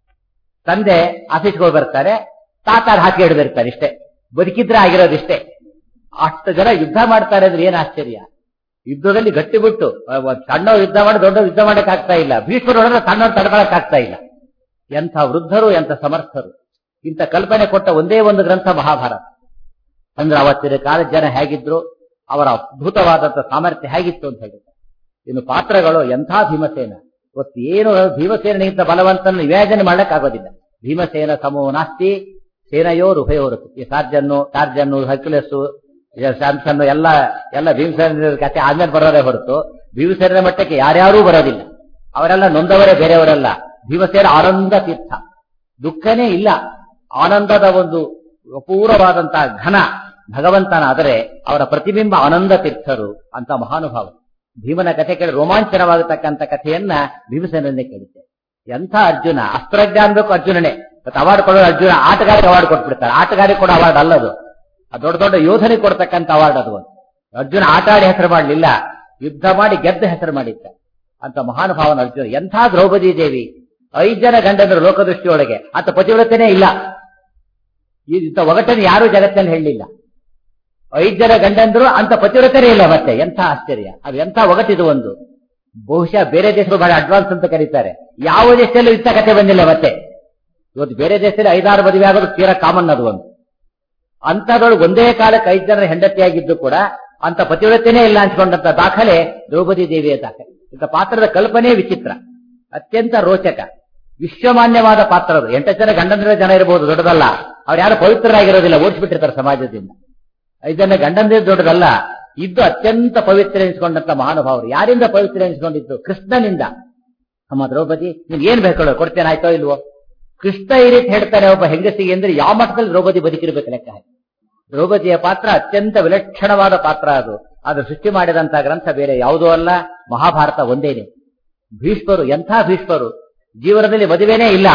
ತಂದೆ ಆಫೀಸ್ಗೆ ಹೋಗಿ ಬರ್ತಾರೆ ತಾತ ಅಲ್ಲಿ ಹಾಕಿ ಹಿಡಿದಿರ್ತಾರೆ ಇಷ್ಟೇ ಬದುಕಿದ್ರೆ ಆಗಿರೋದಿಷ್ಟೇ ಅಷ್ಟು ಜನ ಯುದ್ಧ ಮಾಡ್ತಾರೆ ಅಂದ್ರೆ ಏನ್ ಆಶ್ಚರ್ಯ ಯುದ್ಧದಲ್ಲಿ ಗಟ್ಟಿ ಬಿಟ್ಟು ಅಹ್, ಒಂದ್ ಸಣ್ಣವ್ರು ಯುದ್ಧ ಮಾಡಿ ದೊಡ್ಡ ಯುದ್ಧ ಮಾಡಕ್ ಆಗ್ತಾ ಇಲ್ಲ ಭೀಷ್ಮರು ಹೊಡೆದ್ರೆ ಸಣ್ಣವ್ರು ತಡ್ಕೊಳಕ್ ಆಗ್ತಾ ಇಲ್ಲ ಎಂಥ ವೃದ್ಧರು ಎಂಥ ಸಮರ್ಥರು ಇಂಥ ಕಲ್ಪನೆ ಕೊಟ್ಟ ಒಂದೇ ಒಂದು ಗ್ರಂಥ ಮಹಾಭಾರತ ಅಂದ್ರೆ ಅವತ್ತಿನ ಕಾಲದ ಜನ ಹೇಗಿದ್ರು ಅವರ ಅದ್ಭುತವಾದಂತ ಸಾಮರ್ಥ್ಯ ಹೇಗಿತ್ತು ಅಂತ ಹೇಳಿದ್ರು ಇನ್ನು ಪಾತ್ರಗಳು ಎಂಥ ಭೀಮಸೇನ ಇವತ್ತು ಏನು ಭೀಮಸೇನಿಗಿಂತ ಬಲವಂತನ ವಿವೇಚನೆ ಮಾಡಕ್ ಆಗೋದಿಲ್ಲ ಭೀಮಸೇನ ಸಮೋ ನಾಸ್ತಿ ಸೇನೆಯೋರು ಉಭಯೋರು ಈ ಸಾರ್ಜನ್ನು ಟಾರ್ಜನ್ನು ಹರ್ಕ್ಯುಲೆಸ್ಸು ಸ್ಯಾಮ್ಸನ್ ಎಲ್ಲ ಎಲ್ಲ ಭೀಮಸೇನ ಕಥೆ ಆದ್ಮೇಲೆ ಬರೋದೇ ಹೊರತು ಭೀಮಸೇನ ಮಟ್ಟಕ್ಕೆ ಯಾರ್ಯಾರೂ ಬರೋದಿಲ್ಲ ಅವರೆಲ್ಲ ನೊಂದವರೇ ಬೇರೆಯವರಲ್ಲ ಭೀಮಸೇನ ಆನಂದ ತೀರ್ಥ ದುಃಖನೇ ಇಲ್ಲ ಆನಂದದ ಒಂದು ಅಪೂರ್ವವಾದಂತಹ ಘನ ಭಗವಂತನಾದರೆ ಅವರ ಪ್ರತಿಬಿಂಬ ಆನಂದ ತೀರ್ಥರು ಅಂತ ಮಹಾನುಭಾವ ಭೀಮನ ಕಥೆ ಕೇಳಿ ರೋಮಾಂಚನವಾಗತಕ್ಕಂಥ ಕಥೆಯನ್ನ ಭೀಮಸೇನನ್ನೇ ಕೇಳಿದ್ದೆ ಎಂಥ ಅರ್ಜುನ ಅಸ್ತ್ರಜ್ಞ ಅನ್ಬೇಕು ಅರ್ಜುನನೇ ಮತ್ತೆ ಅವಾರ್ಡ್ ಕೊಡೋ ಅರ್ಜುನ ಆಟಗಾರಿಗೆ ಅವಾರ್ಡ್ ಕೊಟ್ಬಿಡ್ತಾರೆ ಆಟಗಾರಿಗೆ ಕೊಡೋ ಅವಾರ್ಡ್ ಅಲ್ಲದು ಅದು ದೊಡ್ಡ ದೊಡ್ಡ ಯೋಧನಿಗೆ ಕೊಡ್ತಕ್ಕಂಥ ಅವಾರ್ಡ್ ಅದು ಒಂದು. ಅರ್ಜುನ ಆಟ ಆಡಿ ಹೆಸರು ಮಾಡಲಿಲ್ಲ ಯುದ್ಧ ಮಾಡಿ ಗೆದ್ದ ಹೆಸರು ಮಾಡಿದ್ದ ಅಂತ ಮಹಾನುಭಾವನ ಅರ್ಜುನ ಎಂಥ ದ್ರೌಪದಿ ದೇವಿ ಐದು ಜನ ಗಂಡಂದರು ಲೋಕದೃಷ್ಟಿಯೊಳಗೆ ಆತ ಪತಿವ್ರತೆನೇ ಇಲ್ಲ ಈ ಇಂಥ ಒಗಟನ್ನು ಯಾರೂ ಜಗತ್ತಲ್ಲಿ ಹೇಳಲಿಲ್ಲ ಐದ್ ಜನ ಗಂಡಂದ್ರು ಅಂತ ಪತಿವ್ರತರೇ ಇಲ್ಲ ಮತ್ತೆ ಎಂಥ ಆಶ್ಚರ್ಯ ಅದು ಎಂಥ ಒಗಟಿದು ಒಂದು ಬಹುಶಃ ಬೇರೆ ದೇಶಗಳು ಬಹಳ ಅಡ್ವಾನ್ಸ್ ಅಂತ ಕರೀತಾರೆ ಯಾವ ದೇಶದಲ್ಲೂ ಇಂಥ ಕಥೆ ಬಂದಿಲ್ಲ ಮತ್ತೆ ಇವತ್ತು ಬೇರೆ ದೇಶದಲ್ಲಿ ಐದಾರು ಮದುವೆ ಆಗೋದು ತೀರಾ ಕಾಮನ್ ಅದು ಒಂದು ಅಂತದ್ರೊಳಗೆ ಒಂದೇ ಕಾಲಕ್ಕೆ ಐದು ಜನರ ಹೆಂಡತಿಯಾಗಿದ್ದು ಕೂಡ ಅಂತ ಪತಿವ್ರತೆನೇ ಇಲ್ಲ ಅನ್ಸ್ಕೊಂಡಂತ ದಾಖಲೆ ದ್ರೌಪದಿ ದೇವಿಯ ದಾಖಲೆ ಇಂಥ ಪಾತ್ರದ ಕಲ್ಪನೆ ವಿಚಿತ್ರ ಅತ್ಯಂತ ರೋಚಕ ವಿಶ್ವಮಾನ್ಯವಾದ ಪಾತ್ರ ಅದು ಎಂಟು ಜನ ಗಂಡಂದಿರ ಜನ ಇರಬಹುದು ದೊಡ್ಡದಲ್ಲ ಅವ್ರು ಯಾರು ಪವಿತ್ರರಾಗಿರೋದಿಲ್ಲ ಓಡಿಸ್ಬಿಟ್ಟಿರ್ತಾರೆ ಸಮಾಜದಿಂದ ಐದು ಜನ ಗಂಡಂದಿರ ದೊಡ್ಡದಲ್ಲ ಇದ್ದು ಅತ್ಯಂತ ಪವಿತ್ರ ಎನಿಸ್ಕೊಂಡಂತ ಮಹಾನುಭಾವರು ಯಾರಿಂದ ಪವಿತ್ರ ಎನಿಸ್ಕೊಂಡಿದ್ದು ಕೃಷ್ಣನಿಂದ ಅಮ್ಮ ದ್ರೌಪದಿ ನೀನ್ ಏನ್ ಬೇಕು ಕೊಡ್ತೇನೆ ಆಯ್ತೋ ಇಲ್ವೋ ಕೃಷ್ಣ ಈ ರೀತಿ ಹೇಳ್ತಾನೆ ಒಬ್ಬ ಹೆಂಗಸಿಗೆ ಅಂದ್ರೆ ಯಾವ ಮಟ್ಟದಲ್ಲಿ ದ್ರೌಪದಿ ಬದುಕಿರ್ಬೇಕು ಲೆಕ್ಕ ಹಾಕಿ ದ್ರೌಪದಿಯ ಪಾತ್ರ ಅತ್ಯಂತ ವಿಲಕ್ಷಣವಾದ ಪಾತ್ರ ಅದು ಅದು ಸೃಷ್ಟಿ ಮಾಡಿದಂತ ಗ್ರಂಥ ಬೇರೆ ಯಾವುದೂ ಅಲ್ಲ ಮಹಾಭಾರತ ಒಂದೇನೆ ಭೀಷ್ಮರು ಎಂಥ ಭೀಷ್ಮರು ಜೀವನದಲ್ಲಿ ಮದುವೆನೇ ಇಲ್ಲ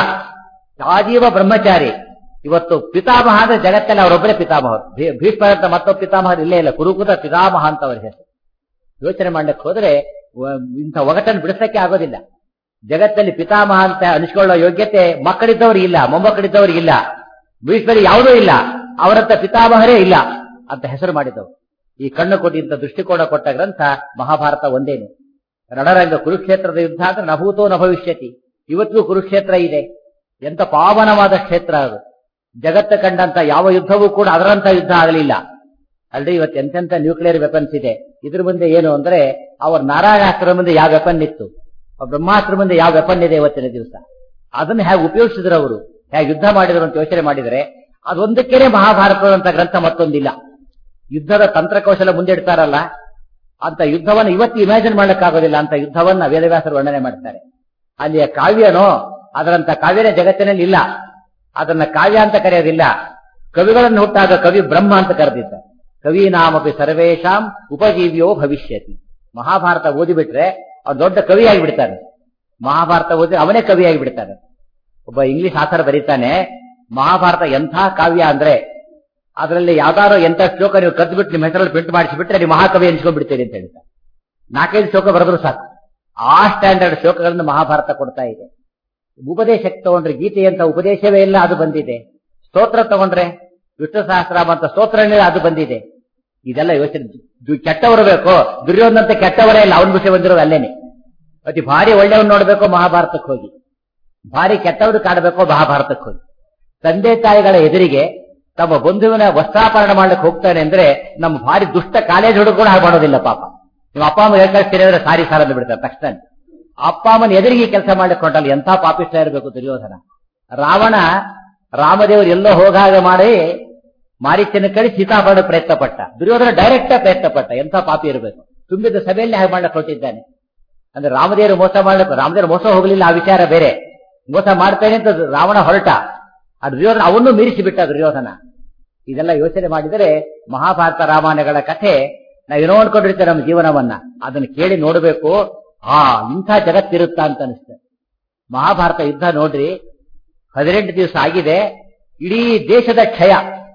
ಆಜೀವ ಬ್ರಹ್ಮಚಾರಿ ಇವತ್ತು ಪಿತಾಮಹ ಅಂದ್ರೆ ಜಗತ್ತಲ್ಲಿ ಅವರೊಬ್ಬರೇ ಪಿತಾಮಹರು ಭೀ- ಭೀಷ್ಮರ ಅಂತ ಮತ್ತೊಬ್ಬ ಪಿತಾಮಹರು ಇಲ್ಲೇ ಇಲ್ಲ ಕುರುಕುತ ಪಿತಾಮಹ ಅಂತ ಅವ್ರ ಹೆಸರು ಯೋಚನೆ ಮಾಡ್ಲಿಕ್ಕೆ ಹೋದ್ರೆ ವ- ಇಂಥ ಒಗಟನ್ನು ಬಿಡಿಸಕ್ಕೆ ಆಗೋದಿಲ್ಲ ಜಗತ್ತಲ್ಲಿ ಪಿತಾಮಹ ಅಂತ ಅನಿಸ್ಕೊಳ್ಳೋ ಯೋಗ್ಯತೆ ಮಕ್ಕಳಿದ್ದವ್ರಿಗೆ ಇಲ್ಲ ಮೊಮ್ಮಕ್ಕಳಿದ್ದವ್ರಿಗೆ ಇಲ್ಲ ಭೀಷ್ಮರಿಗೆ ಯಾವುದೂ ಇಲ್ಲ ಅವರಂತ ಪಿತಾಮಹರೇ ಇಲ್ಲ ಅಂತ ಹೆಸರು ಮಾಡಿದವರು ಈ ಕಣ್ಣು ಕೊಟ್ಟಿ ಇಂಥ ದೃಷ್ಟಿಕೋನ ಕೊಟ್ಟ ಗ್ರಂಥ ಮಹಾಭಾರತ ಒಂದೇನೆ ರಣರಂಗ ಕುರುಕ್ಷೇತ್ರದ ಯುದ್ಧ ಅಂದ್ರೆ ನಭೂತೋ ನ ಭವಿಷ್ಯತಿ ಇವತ್ತಿಗೂ ಕುರುಕ್ಷೇತ್ರ ಇದೆ ಎಂತ ಪಾವನವಾದ ಕ್ಷೇತ್ರ ಅದು ಜಗತ್ತು ಕಂಡಂತ ಯಾವ ಯುದ್ಧವೂ ಕೂಡ ಅದರಂತ ಯುದ್ಧ ಆಗಲಿಲ್ಲ ಅಲ್ರಿ ಇವತ್ತು ಎಂತೆಂತ ನ್ಯೂಕ್ಲಿಯರ್ ವೆಪನ್ಸ್ ಇದೆ ಇದ್ರ ಮುಂದೆ ಏನು ಅಂದ್ರೆ ಅವ್ರ ನಾರಾಯಣಾಸ್ತ್ರ ಮುಂದೆ ಯಾವ ವೆಪನ್ ಇತ್ತು ಅವ್ರ ಬ್ರಹ್ಮಾಸ್ತ್ರ ಮುಂದೆ ಯಾವ ವೆಪನ್ ಇದೆ ಇವತ್ತಿನ ದಿವಸ ಅದನ್ನ ಹೇಗೆ ಉಪಯೋಗಿಸಿದ್ರು ಅವರು ಹೇಗೆ ಯುದ್ಧ ಮಾಡಿದ್ರು ಅಂತ ಯೋಚನೆ ಮಾಡಿದರೆ ಅದೊಂದಕ್ಕೇನೆ ಮಹಾಭಾರತದಂತ ಗ್ರಂಥ ಮತ್ತೊಂದಿಲ್ಲ ಯುದ್ಧದ ತಂತ್ರಕೌಶಲ ಮುಂದಿಡ್ತಾರಲ್ಲ ಅಂತ ಯುದ್ಧವನ್ನು ಇವತ್ತು ಇಮ್ಯಾಜಿನ್ ಮಾಡಕ್ಕಾಗೋದಿಲ್ಲ ಅಂತ ಯುದ್ಧವನ್ನ ವೇದವ್ಯಾಸರು ವರ್ಣನೆ ಮಾಡ್ತಾರೆ ಅಲ್ಲಿಯ ಕಾವ್ಯನೋ ಅದರಂತ ಕಾವ್ಯನೇ ಜಗತ್ತಿನಲ್ಲಿ ಇಲ್ಲ ಅದನ್ನ ಕಾವ್ಯ ಅಂತ ಕರೆಯೋದಿಲ್ಲ ಕವಿಗಳನ್ನು ಹುಟ್ಟಾಗ ಕವಿ ಬ್ರಹ್ಮ ಅಂತ ಕರೆದಿದ್ದ ಕವೀನಾಮಪಿ ಸರ್ವೇಶಾಂ ಉಪಜೀವ್ಯೋ ಭವಿಷ್ಯತಿ ಮಹಾಭಾರತ ಓದಿಬಿಟ್ರೆ ಅವ್ನು ದೊಡ್ಡ ಕವಿಯಾಗಿ ಬಿಡ್ತಾನೆ ಮಹಾಭಾರತ ಓದಿ ಅವನೇ ಕವಿಯಾಗಿ ಬಿಡ್ತಾನೆ ಒಬ್ಬ ಇಂಗ್ಲಿಷ್ ಆಥರ್ ಬರೀತಾನೆ ಮಹಾಭಾರತ ಎಂಥ ಕಾವ್ಯ ಅಂದ್ರೆ ಅದರಲ್ಲಿ ಯಾವ್ದಾರೋ ಎಂತ ಶ್ಲೋಕ ನೀವು ಕದ್ಬಿಟ್ಟು ನಿಮ್ಮ ಹೆಸರಲ್ಲಿ ಪ್ರಿಂಟ್ ಮಾಡಿಸಿಬಿಟ್ರೆ ನೀವು ಮಹಾಕವಿ ಎನ್ಸ್ಕೊಂಡ್ಬಿಡ್ತೀರಿ ಅಂತ ಹೇಳ್ತಾರೆ ನಾಲ್ಕೈದು ಶ್ಲೋಕ ಬರೆದ್ರು ಸಾಕು ಆ ಸ್ಟ್ಯಾಂಡರ್ಡ್ ಶ್ಲೋಕಗಳನ್ನು ಮಹಾಭಾರತ ಕೊಡ್ತಾ ಇದೆ ಉಪದೇಶಕ್ಕೆ ತಗೊಂಡ್ರೆ ಗೀತೆ ಅಂತ ಉಪದೇಶವೇ ಇಲ್ಲ ಅದು ಬಂದಿದೆ ಸ್ತೋತ್ರ ತಗೊಂಡ್ರೆ ವಿಷ್ಣು ಸಹಸ್ರಾಮ ಅಂತ ಸ್ತೋತ್ರನೇ ಅದು ಬಂದಿದೆ ಇದೆಲ್ಲ ಯೋಚನೆ ದು- ಕೆಟ್ಟವರು ಬೇಕು ದುರ್ಯೋಧನಂತ ಕೆಟ್ಟವರೇ ಇಲ್ಲ ಅವನ ವಿಷಯ ಬಂದಿರೋದು ಅಲ್ಲೇನೆ ಅತಿ ಭಾರಿ ಒಳ್ಳೆಯವನ್ ನೋಡ್ಬೇಕು ಮಹಾಭಾರತಕ್ಕೆ ಹೋಗಿ ಭಾರಿ ಕೆಟ್ಟವರು ಕಾಡಬೇಕು ಮಹಾಭಾರತಕ್ಕೆ ಹೋಗಿ ತಂದೆ ತಾಯಿಗಳ ಎದುರಿಗೆ ತಮ್ಮ ಬಂಧುವಿನ ವಸ್ತ್ರಾಪರಣ ಮಾಡ್ಲಿಕ್ಕೆ ಹೋಗ್ತಾನೆ ಅಂದ್ರೆ ನಮ್ಮ ಭಾರಿ ದುಷ್ಟ ಕಾಲೇಜ್ ಹುಡುಗ ಕೂಡ ಹಾಗೆ ಮಾಡೋದಿಲ್ಲ ಪಾಪ ನಿಮ್ಮ ಅಪ್ಪ ಅಮ್ಮ ಹೇಳ್ಕಳಿಸ್ತೀನಿ ಅಂದ್ರೆ ಸಾರಿ ಸಾರ್ ಅಂತ ಬಿಡ್ತಾರೆ ತಕ್ಷಣ ಅಪ್ಪ ಅಮ್ಮನ ಎದುರಿಗೆ ಕೆಲಸ ಮಾಡ್ಲಿಕ್ಕೆ ಹೊಂಟಲ್ಲ ಎಂಥ ಪಾಪಿಷ್ಟ ಇರಬೇಕು ದುರ್ಯೋಧನ ರಾವಣ ರಾಮದೇವರು ಎಲ್ಲೋ ಹೋಗಾಗ ಮಾಡಿ ಮಾರೀಚನ ಕಳಿ ಸೀತಾಪರಣ ಪ್ರಯತ್ನ ಪಟ್ಟ ದುರ್ಯೋಧನ ಡೈರೆಕ್ಟ್ ಪ್ರಯತ್ನ ಪಟ್ಟ ಎಂಥ ಪಾಪಿ ಇರಬೇಕು ತುಂಬಿದ ಸಭೆಯಲ್ಲಿ ಹಾಗೆ ಮಾಡ್ಲಿಕ್ಕೆ ಹೊರಟಿದ್ದಾನೆ ಅಂದ್ರೆ ರಾಮದೇವರು ಮೋಸ ಮಾಡ್ಲಿಕ್ಕೆ ರಾಮದೇವರು ಮೋಸ ಹೋಗಲಿಲ್ಲ ಆ ವಿಚಾರ ಬೇರೆ ಮೋಸ ಮಾಡ್ತೇನೆ ಅಂತ ರಾವಣ ಹೊರಟ ಆ ದುರ್ಯೋಧನ ಅವನ್ನೂ ಮೀರಿಸಿ ಬಿಟ್ಟ ದುರ್ಯೋಧನ ಇದೆಲ್ಲ ಯೋಚನೆ ಮಾಡಿದರೆ ಮಹಾಭಾರತ ರಾಮಾಯಣಗಳ ಕಥೆ ನಾವು ಏನೋ ಅನ್ಕೊಂಡಿರ್ತೇವೆ ನಮ್ಮ ಜೀವನವನ್ನ ಅದನ್ನು ಕೇಳಿ ನೋಡಬೇಕು ಆ ಇಂಥ ಜಗತ್ತಿರುತ್ತಾ ಅಂತ ಅನಿಸ್ತದೆ ಮಹಾಭಾರತ ಯುದ್ಧ ನೋಡ್ರಿ ಹದಿನೆಂಟು ದಿವಸ ಆಗಿದೆ ಇಡೀ ದೇಶದ ಕ್ಷಯ